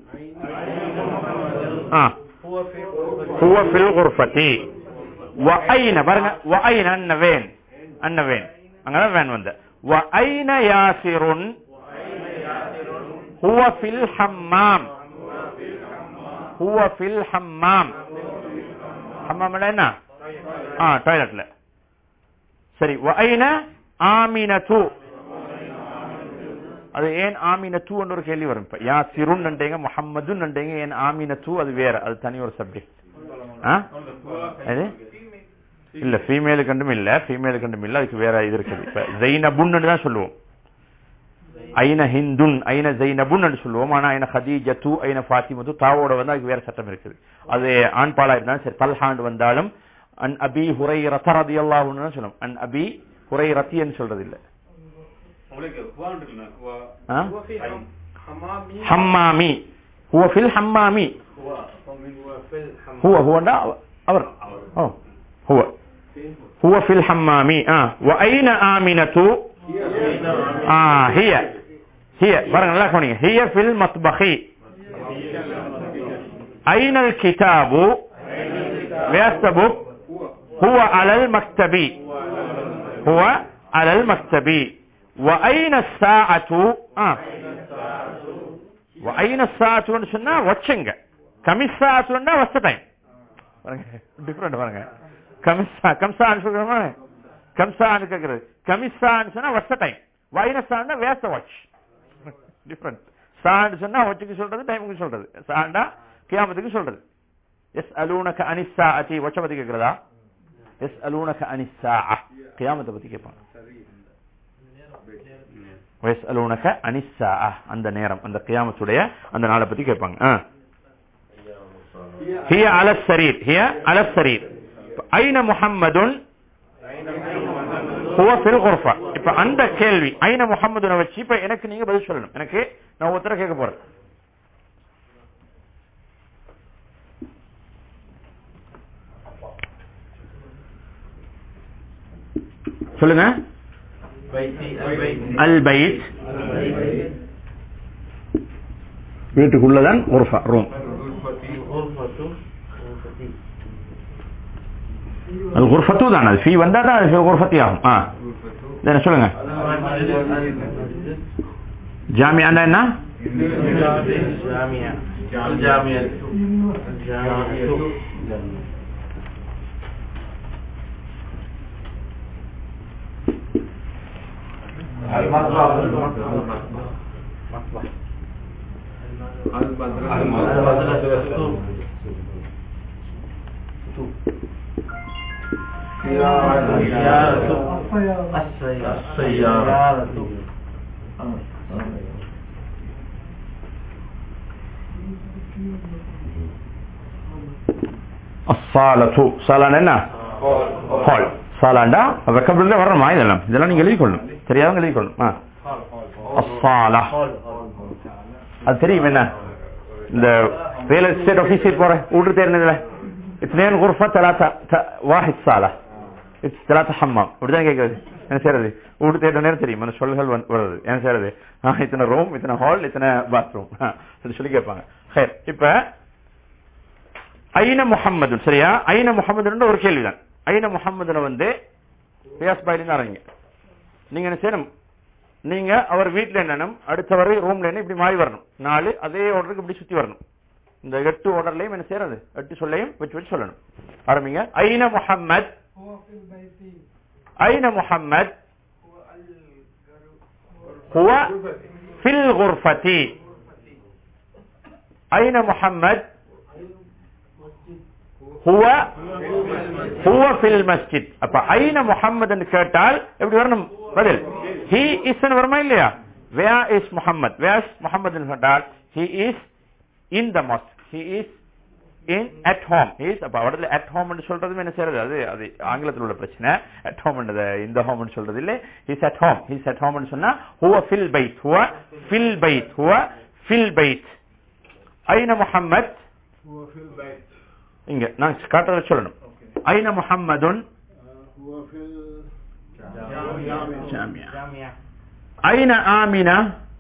[SPEAKER 1] ஆ هو في الغرفة وأين பாருங்க وأين அன்னவேன் அன்னவேன் அங்கதான் வேன் வந்த وأين ياسر هو في الحمام هو في الحمام حمام என்ன ஆ டாய்லெட்ல சரி وأين آمنة அது ஏன் ஆமினத்து ஒரு கேள்வி வரும் இப்ப யாசிருன் நண்டேங்க முஹம்மதுன் நண்டேங்க ஏன் ஆமினத்து அது வேற அது தனி ஒரு சப்ஜெக்ட் அது இல்ல ஃபீமேலு கண்டும் இல்ல ஃபீமேலு கண்டும் இல்ல அதுக்கு வேற இது இருக்குது இப்ப ஜெய்னபுன்னு தான் சொல்லுவோம் ஐன ஹிந்துன் ஐன ஜெய்னபுன் சொல்லுவோம் ஆனா ஐன ஹதீஜத்து ஐன ஃபாத்திமத்து தாவோட வந்து அதுக்கு வேற சட்டம் இருக்குது அது ஆண் பாலா இருந்தாலும் சரி தல்ஹாண்டு வந்தாலும் அன் அபி ஹுரை ரத்த ரதி அல்லாஹுன்னு தான் சொல்லுவோம் அன் அபி ஹுரை ரத்தின்னு சொல்றது இல்ல ஆ? ஹம்மாமி ஹுவ ஃபில் ஹம்மாமி هو هو لا أمر أوه هو هو في الحمام آه وأين آمنة آه هي هي فرق الله كوني هي في المطبخ أين الكتاب ويكتب هو على المكتب هو على المكتب وأين الساعة آه وأين الساعة சொன்னா வச்சுங்க கமிசா சொன்னா வச்ச டைம் டிஃபரெண்ட் பாருங்க கமிசா கம்சான்னு சொல்றோமா கம்சான்னு கேக்குறது கமிசான்னு சொன்னா வச்ச டைம் வைனசான்னா வேஸ்ட் வாட்ச் டிஃபரெண்ட் சான்னு சொன்னா வச்சுக்கு சொல்றது டைமுக்கு சொல்றது சாண்டா கியாமத்துக்கு சொல்றது எஸ் அலூனக அனிசா அதி வச்ச பத்தி கேக்குறதா எஸ் அலூனக அனிசா கியாமத்தை பத்தி கேட்பாங்க எஸ் அலூனக அனிசா அந்த நேரம் அந்த கியாமத்துடைய அந்த நாளை பத்தி கேட்பாங்க ஆ هي على السرير هي على السرير أين محمد هو في الغرفة இப்ப அந்த கேள்வி ஐன முகமது வச்சு இப்ப எனக்கு நீங்க பதில் சொல்லணும் எனக்கு நான் ஒருத்தர கேட்க போறேன் சொல்லுங்க அல் பைத் வீட்டுக்குள்ளதான் உர்ஃபா ரூம் அது குர்ஃபத்து தான் அது ஃபீ வந்தா தான் அது குர்ஃபத்தி ஆகும் ஆ என்ன சொல்லுங்க ஜாமியாண்டா என்ன அஸ்ஸாலத்து சாலான் என்ன ஹால் சாலாண்டா வெக்கபிள்ல வரணுமா இதெல்லாம் இதெல்லாம் நீங்க எழுதி கொள்ளணும் தெரியாதவங்க எழுதி கொள்ளணும் ஆ. அஸ்ஸாலா அது தெரியும் என்ன இந்த ரியல் எஸ்டேட் ஆபீஸ் போற வீட்டு தேர்ந்ததுல اثنين غرفة ثلاثة ت- واحد صالة ثلاثة حمام இப்படிதான் கேக்குறது என்ன செய்யறது வீட்டு தேடுற நேரம் தெரியும் அந்த சொல்கள் வந்து- வருது என்ன செய்யறது ஆ, இத்தனை ரூம் இத்தனை ஹால் இத்தனை பாத்ரூம் சொல்லி கேட்பாங்க சரி இப்ப ஐன முஹம்மது சரியா ஐன முஹம்மது ஒரு கேள்விதான் ஐன முஹம்மதுல வந்து பியாஸ் பாயிலிருந்து ஆரம்பிங்க நீங்க என்ன செய்யணும் நீங்க அவர் வீட்டுல என்னனும் அடுத்தவர் ரூம்ல என்ன இப்படி மாறி வரணும் நாலு அதே ஆர்டருக்கு இப்படி சுத்தி வரணும் இந்த எட்டு ஆர்டர்லயும் என்ன செய்யறது எட்டு சொல்லையும் வச்சு வச்சு சொல்லணும் ஆரம்பிங்க ஐன முஹம்மத்
[SPEAKER 2] هو في البيت
[SPEAKER 1] ஐன முஹம்மத்
[SPEAKER 2] هو الجرو
[SPEAKER 1] هو في الغرفة أين محمد هو هو في المسجد அப்ப ஐன முஹம்மதுன்னு கேட்டால் எப்படி வரணும் பதில் he is வருமா இல்லையா where is muhammad where is muhammad கேட்டால் he is in the mosque he is in at home is அப்ப அவடத்துல அட் ஹோம் சொல்றதும் என்ன செய்யறது அது அது ஆங்கிலத்தில் உள்ள பிரச்சனை அட் ஹோம் இந்த ஹோம் சொல்றது இல்ல is at home is at home சொன்னா ஹுவ ஃபில் பைத் ஹுவ ஃபில் பைத் ஹுவ ஃபில் பைத் ஐன முஹம்மத்
[SPEAKER 4] هو في البيت
[SPEAKER 1] இங்க நான் காட்டுறத சொல்லணும் ஐன முஹம்மதுன்
[SPEAKER 4] آه، هو في الجامعة
[SPEAKER 1] ஜாமியா ஐன ஆமினா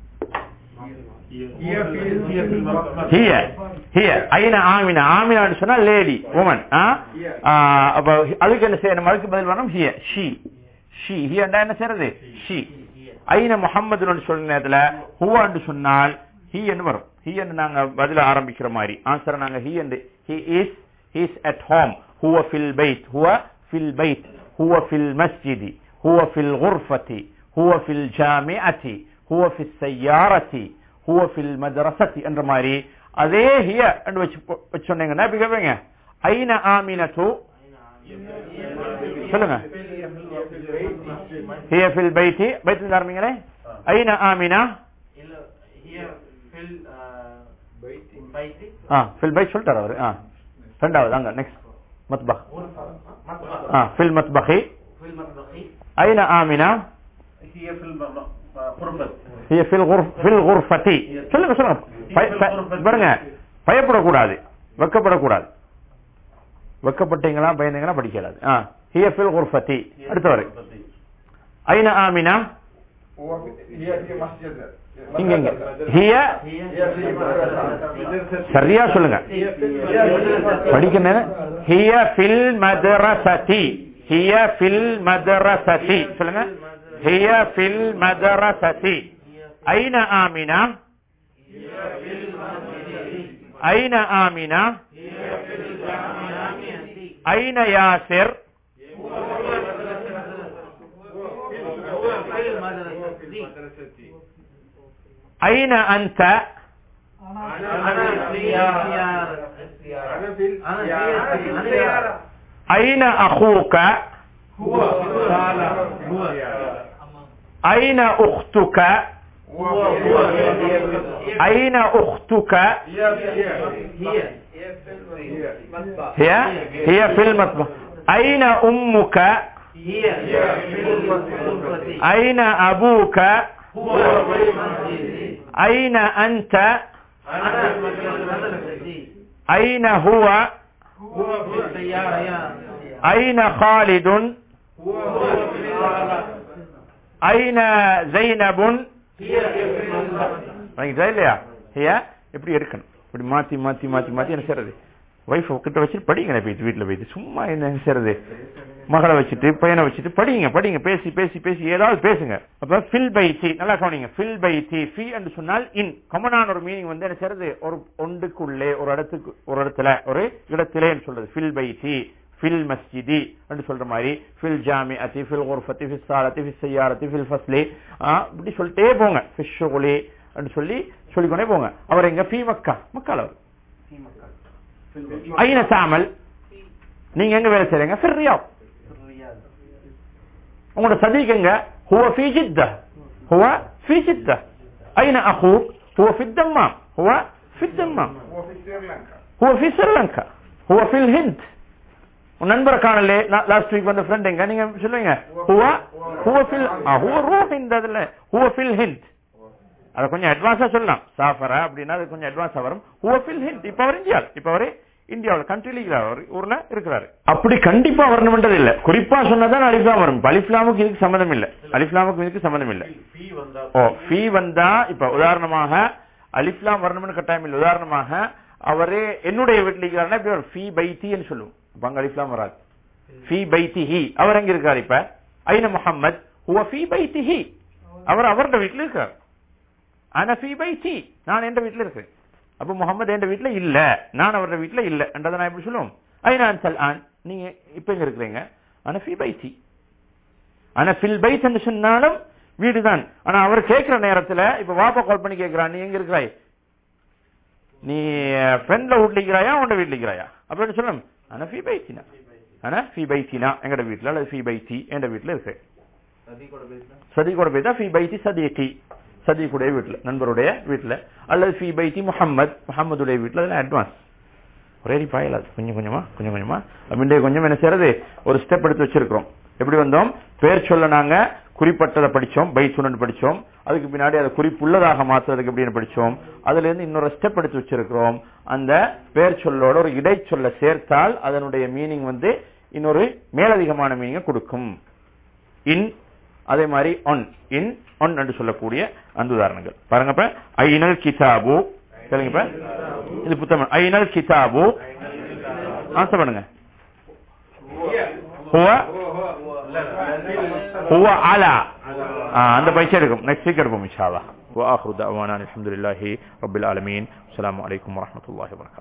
[SPEAKER 4] هي في هي في المطبخ
[SPEAKER 1] ஹிய ஹிய ஐன ஆமினா ஆமினான்னு சொன்னா லேடி உமன் அப்ப அதுக்கு என்ன செய்யணும் அதுக்கு பதில் வரணும் ஹிய ஷி ஷி ஹியண்டா என்ன செய்யறது ஷி ஐன முஹம்மதுன்னு சொல்ற நேரத்துல ஹுவான்னு சொன்னால் ஹி என்று வரும் ஹி என்று நாங்க பதில ஆரம்பிக்கிற மாதிரி ஆன்சர் நாங்க ஹி என்று he is is at home ஹுவ ஃபில் பைத் ஹுவ ஃபில் பைத் ஹுவ ஃபில் மஸ்ஜிதி ஹுவ ஃபில் குர்ஃபதி ஹுவ ஃபில் ஜாமிஅதி ஹுவ ஃபில் சய்யாரதி ஹுவ ஃபில் மதரசதி என்ற மாதிரி அதே ஹிய என்று வச்சு வச்சு சொன்னீங்கன்னா இப்ப கேட்பீங்க ஐன ஆமினது சொல்லுங்க ஹிய ஃபில் பைத்தி பைத்தில் ஆரம்பிங்களே ஐன ஆமினா
[SPEAKER 3] இல்ல here fill uh, baiti
[SPEAKER 1] ஆ ஃபில் பைத் சொல்லிட்டார் அவரு ஆ ரெண்டாவது அங்க நெக்ஸ்ட் மத்பஹ்
[SPEAKER 3] matbakh
[SPEAKER 1] ஆ ஃபில் மத்பஹி
[SPEAKER 3] fill matbakhi
[SPEAKER 1] ஐன ஆமினா
[SPEAKER 3] هي في الغرفة
[SPEAKER 1] ஹிய ஃபில் குர்ஃப் ஃபில் குர்ஃபதி சொல்லுங்க சொல்லுங்க பய- பய- பாருங்க பயப்படக்கூடாது வெக்கப்படக்கூடாது வெக்கப்பட்டீங்களா பயந்தீங்களா படிக்கலாது ஆ ஹிய ஃபில் குர்ஃபதி அடுத்து வரை ஐன ஆமினா
[SPEAKER 4] هي في مسجد
[SPEAKER 1] இங்க இங்க ஹிய சரியா சொல்லுங்க படிக்க நேரம் ஹிய ஃபில் மதரசதி ஹிய ஃபில் மதரசதி சொல்லுங்க ஹிய ஃபில் மதரசதி ஐன ஆமினா ஐன ஆமினா ஐன யாசிர் ஐன அன்த ஐன அஹூக ஐன உக்துக ஐன உக்துக هي هي في المطبخ أين أمك أين أبوك أين أنت أين هو أين خالد أين زينب வாங்கிட்டா இல்லையா ஹியா எப்படி இருக்கணும் இப்படி மாத்தி மாத்தி மாத்தி மாத்தி என்ன செய்யறது ஒய்ஃப் கிட்ட வச்சுட்டு படிங்க போயிட்டு வீட்டுல போயிட்டு சும்மா என்ன செய்யறது மகளை வச்சுட்டு பையனை வச்சுட்டு படிங்க படிங்க பேசி பேசி பேசி ஏதாவது பேசுங்க அப்ப ஃபில் பை சி நல்லா கவனிங்க ஃபில் பை சி ஃபி என்று சொன்னால் இன் காமனான ஒரு மீனிங் வந்து என்ன செய்யறது ஒரு ஒன்றுக்குள்ளே ஒரு இடத்துக்கு ஒரு இடத்துல ஒரு இடத்திலே சொல்றது ஃபில் பை சி ஃபில் மஸ்ஜிதி என்று சொல்ற மாதிரி ஃபில் ஜாமி அத்தி ஃபில் குர்ஃபத்தி ஃபில் சாலத்தி ஃபில் சையாரத்தி ஃபில் ஃபஸ்லி இப்படி சொல்லிட்டே போங்க ஃபிஷ் ஷுகுலி என்று சொல்லி சொல்லிக்கொண்டே போங்க அவர் எங்க ஃபி மக்கா மக்கால் அவர் ஐன சாமல் நீங்க எங்க வேலை செய்றீங்க ஃபிர் ரியாத் உங்களோட சதீக் எங்க ஹுவ ஃபி ஜித்தா ஹுவ ஃபி ஜித்தா ஐன அخوك هو في الدمام هو في الدمام
[SPEAKER 4] هو في سريلانكا
[SPEAKER 1] هو في سريلانكا هو في الهند உன் நண்பரை காணலே லாஸ்ட் வீக் வந்த ஃப்ரெண்ட் எங்க நீங்க சொல்லுவீங்க ஹுவ ஹுவ ஃபில் ஹுவ ரூஹ் இந்த அதுல ஹுவ ஃபில் ஹிந்த் அத கொஞ்சம் அட்வான்ஸா சொல்லலாம் சாஃபரா அப்படின்னா அது கொஞ்சம் அட்வான்ஸா வரும் ஹுவ ஃபில் ஹிந்த் இப்ப அவர் இந்தியா இப்ப அவரு இந்தியாவில் கண்ட்ரில இருக்கிறார் ஊர்ல இருக்கிறாரு அப்படி கண்டிப்பா வரணும்ன்றது இல்ல குறிப்பா சொன்னதான் அலிஃப்லாம் வரும் அலிஃப்லாமுக்கு இதுக்கு சம்மந்தம் இல்ல அலிஃப்லாமுக்கு இதுக்கு சம்மந்தம் இல்ல ஓ ஃபீ வந்தா இப்ப உதாரணமாக அலிஃப்லாம் வரணும்னு கட்டாயம் இல்லை உதாரணமாக அவரே என்னுடைய வீட்டில் இருக்கிறாருன்னா இப்படி ஒரு ஃபீ பைத்தின்னு சொல்லுவோம் அப்ப அங்க அலிஃப்லாம் வராது ஃபீ பைத்திஹி அவர் எங்க இருக்காரு இப்ப ஐன முஹம்மத் ஹுவ ஃபீ பைத்திஹி அவர் அவருடைய வீட்டில் இருக்கார் ஆனா ஃபீ பைத்தி நான் எந்த வீட்டில் இருக்கேன் அப்ப முகமது என்ற வீட்டுல இல்ல நான் அவருடைய வீட்டுல இல்ல என்றதை நான் எப்படி சொல்லுவோம் ஐனா அன்சல் ஆன் நீங்க இப்ப எங்க இருக்கிறீங்க ஆனா ஃபி பைத்தி ஆனா ஃபில் பைத் என்று சொன்னாலும் வீடுதான் ஆனா அவர் கேட்கிற நேரத்துல இப்ப வாப்பா கால் பண்ணி கேட்கிறான் நீ எங்க இருக்கிறாய் நீ ஃப்ரெண்ட்ல வீட்டுல இருக்கிறாயா உன்ட வீட்டுல இருக்கிறாயா அப்படின்னு சொல்லணும் ஆனா ஃபி பைத்தினா ஆனா ஃபி பைத்தினா எங்கட வீட்டுல அல்லது ஃபி பைத்தி என்ற வீட்டுல இருக்கு சதிகோட பேர் தான் ஃபி பைத்தி சதீகி சதீக்குடைய வீட்டுல நண்பருடைய வீட்டுல அல்லது ஃபி பைத்தி முஹம்மத் முஹம்மதுடைய வீட்டுல அதெல்லாம் அட்வான்ஸ் ஒரே பாயலாது கொஞ்சம் கொஞ்சமா கொஞ்சம் கொஞ்சமா அப்படின்ட்டு கொஞ்சம் என்ன செய்யறது ஒரு ஸ்டெப் எடுத்து வச்சிருக்கிறோம் எப்படி வந்தோம் பேர் சொல்ல நாங்க குறிப்பட்டதை படிச்சோம் பை சுனன் படிச்சோம் அதுக்கு பின்னாடி அதை குறிப்புள்ளதாக மாத்துறதுக்கு எப்படின்னு படிச்சோம் அதுல இருந்து இன்னொரு ஸ்டெப் எடுத்து வச்சிருக்கிறோம் அந்த பேர் சொல்லோட ஒரு இடைச்சொல்ல சேர்த்தால் அதனுடைய மீனிங் வந்து இன்னொரு மேலதிகமான மீனிங்கை கொடுக்கும் இன் அதே மாதிரி ஒன் இன் ஒன் என்று சொல்லக்கூடிய அந்த உதாரணங்கள் பாருங்க இப்ப ஐநல் கிதாபு சொல்லுங்க இப்ப இது புத்தகம் ஐநல் கிதாபு ஆன்சர் பண்ணுங்க ஹுவ ஹுவ அலா ஆ, அந்த பயிற்சி எடுக்கும் நெக்ஸ்ட் வீக் எடுப்போம் இன்ஷா அல்லாஹ் வாஹ்ரு தஅவானா அல்ஹம்துலில்லாஹி ரப்பில் ஆலமீன் அஸ்ஸலாமு அலைக்கும் வரஹ்மத்துல்லாஹி வபரகாத்துஹு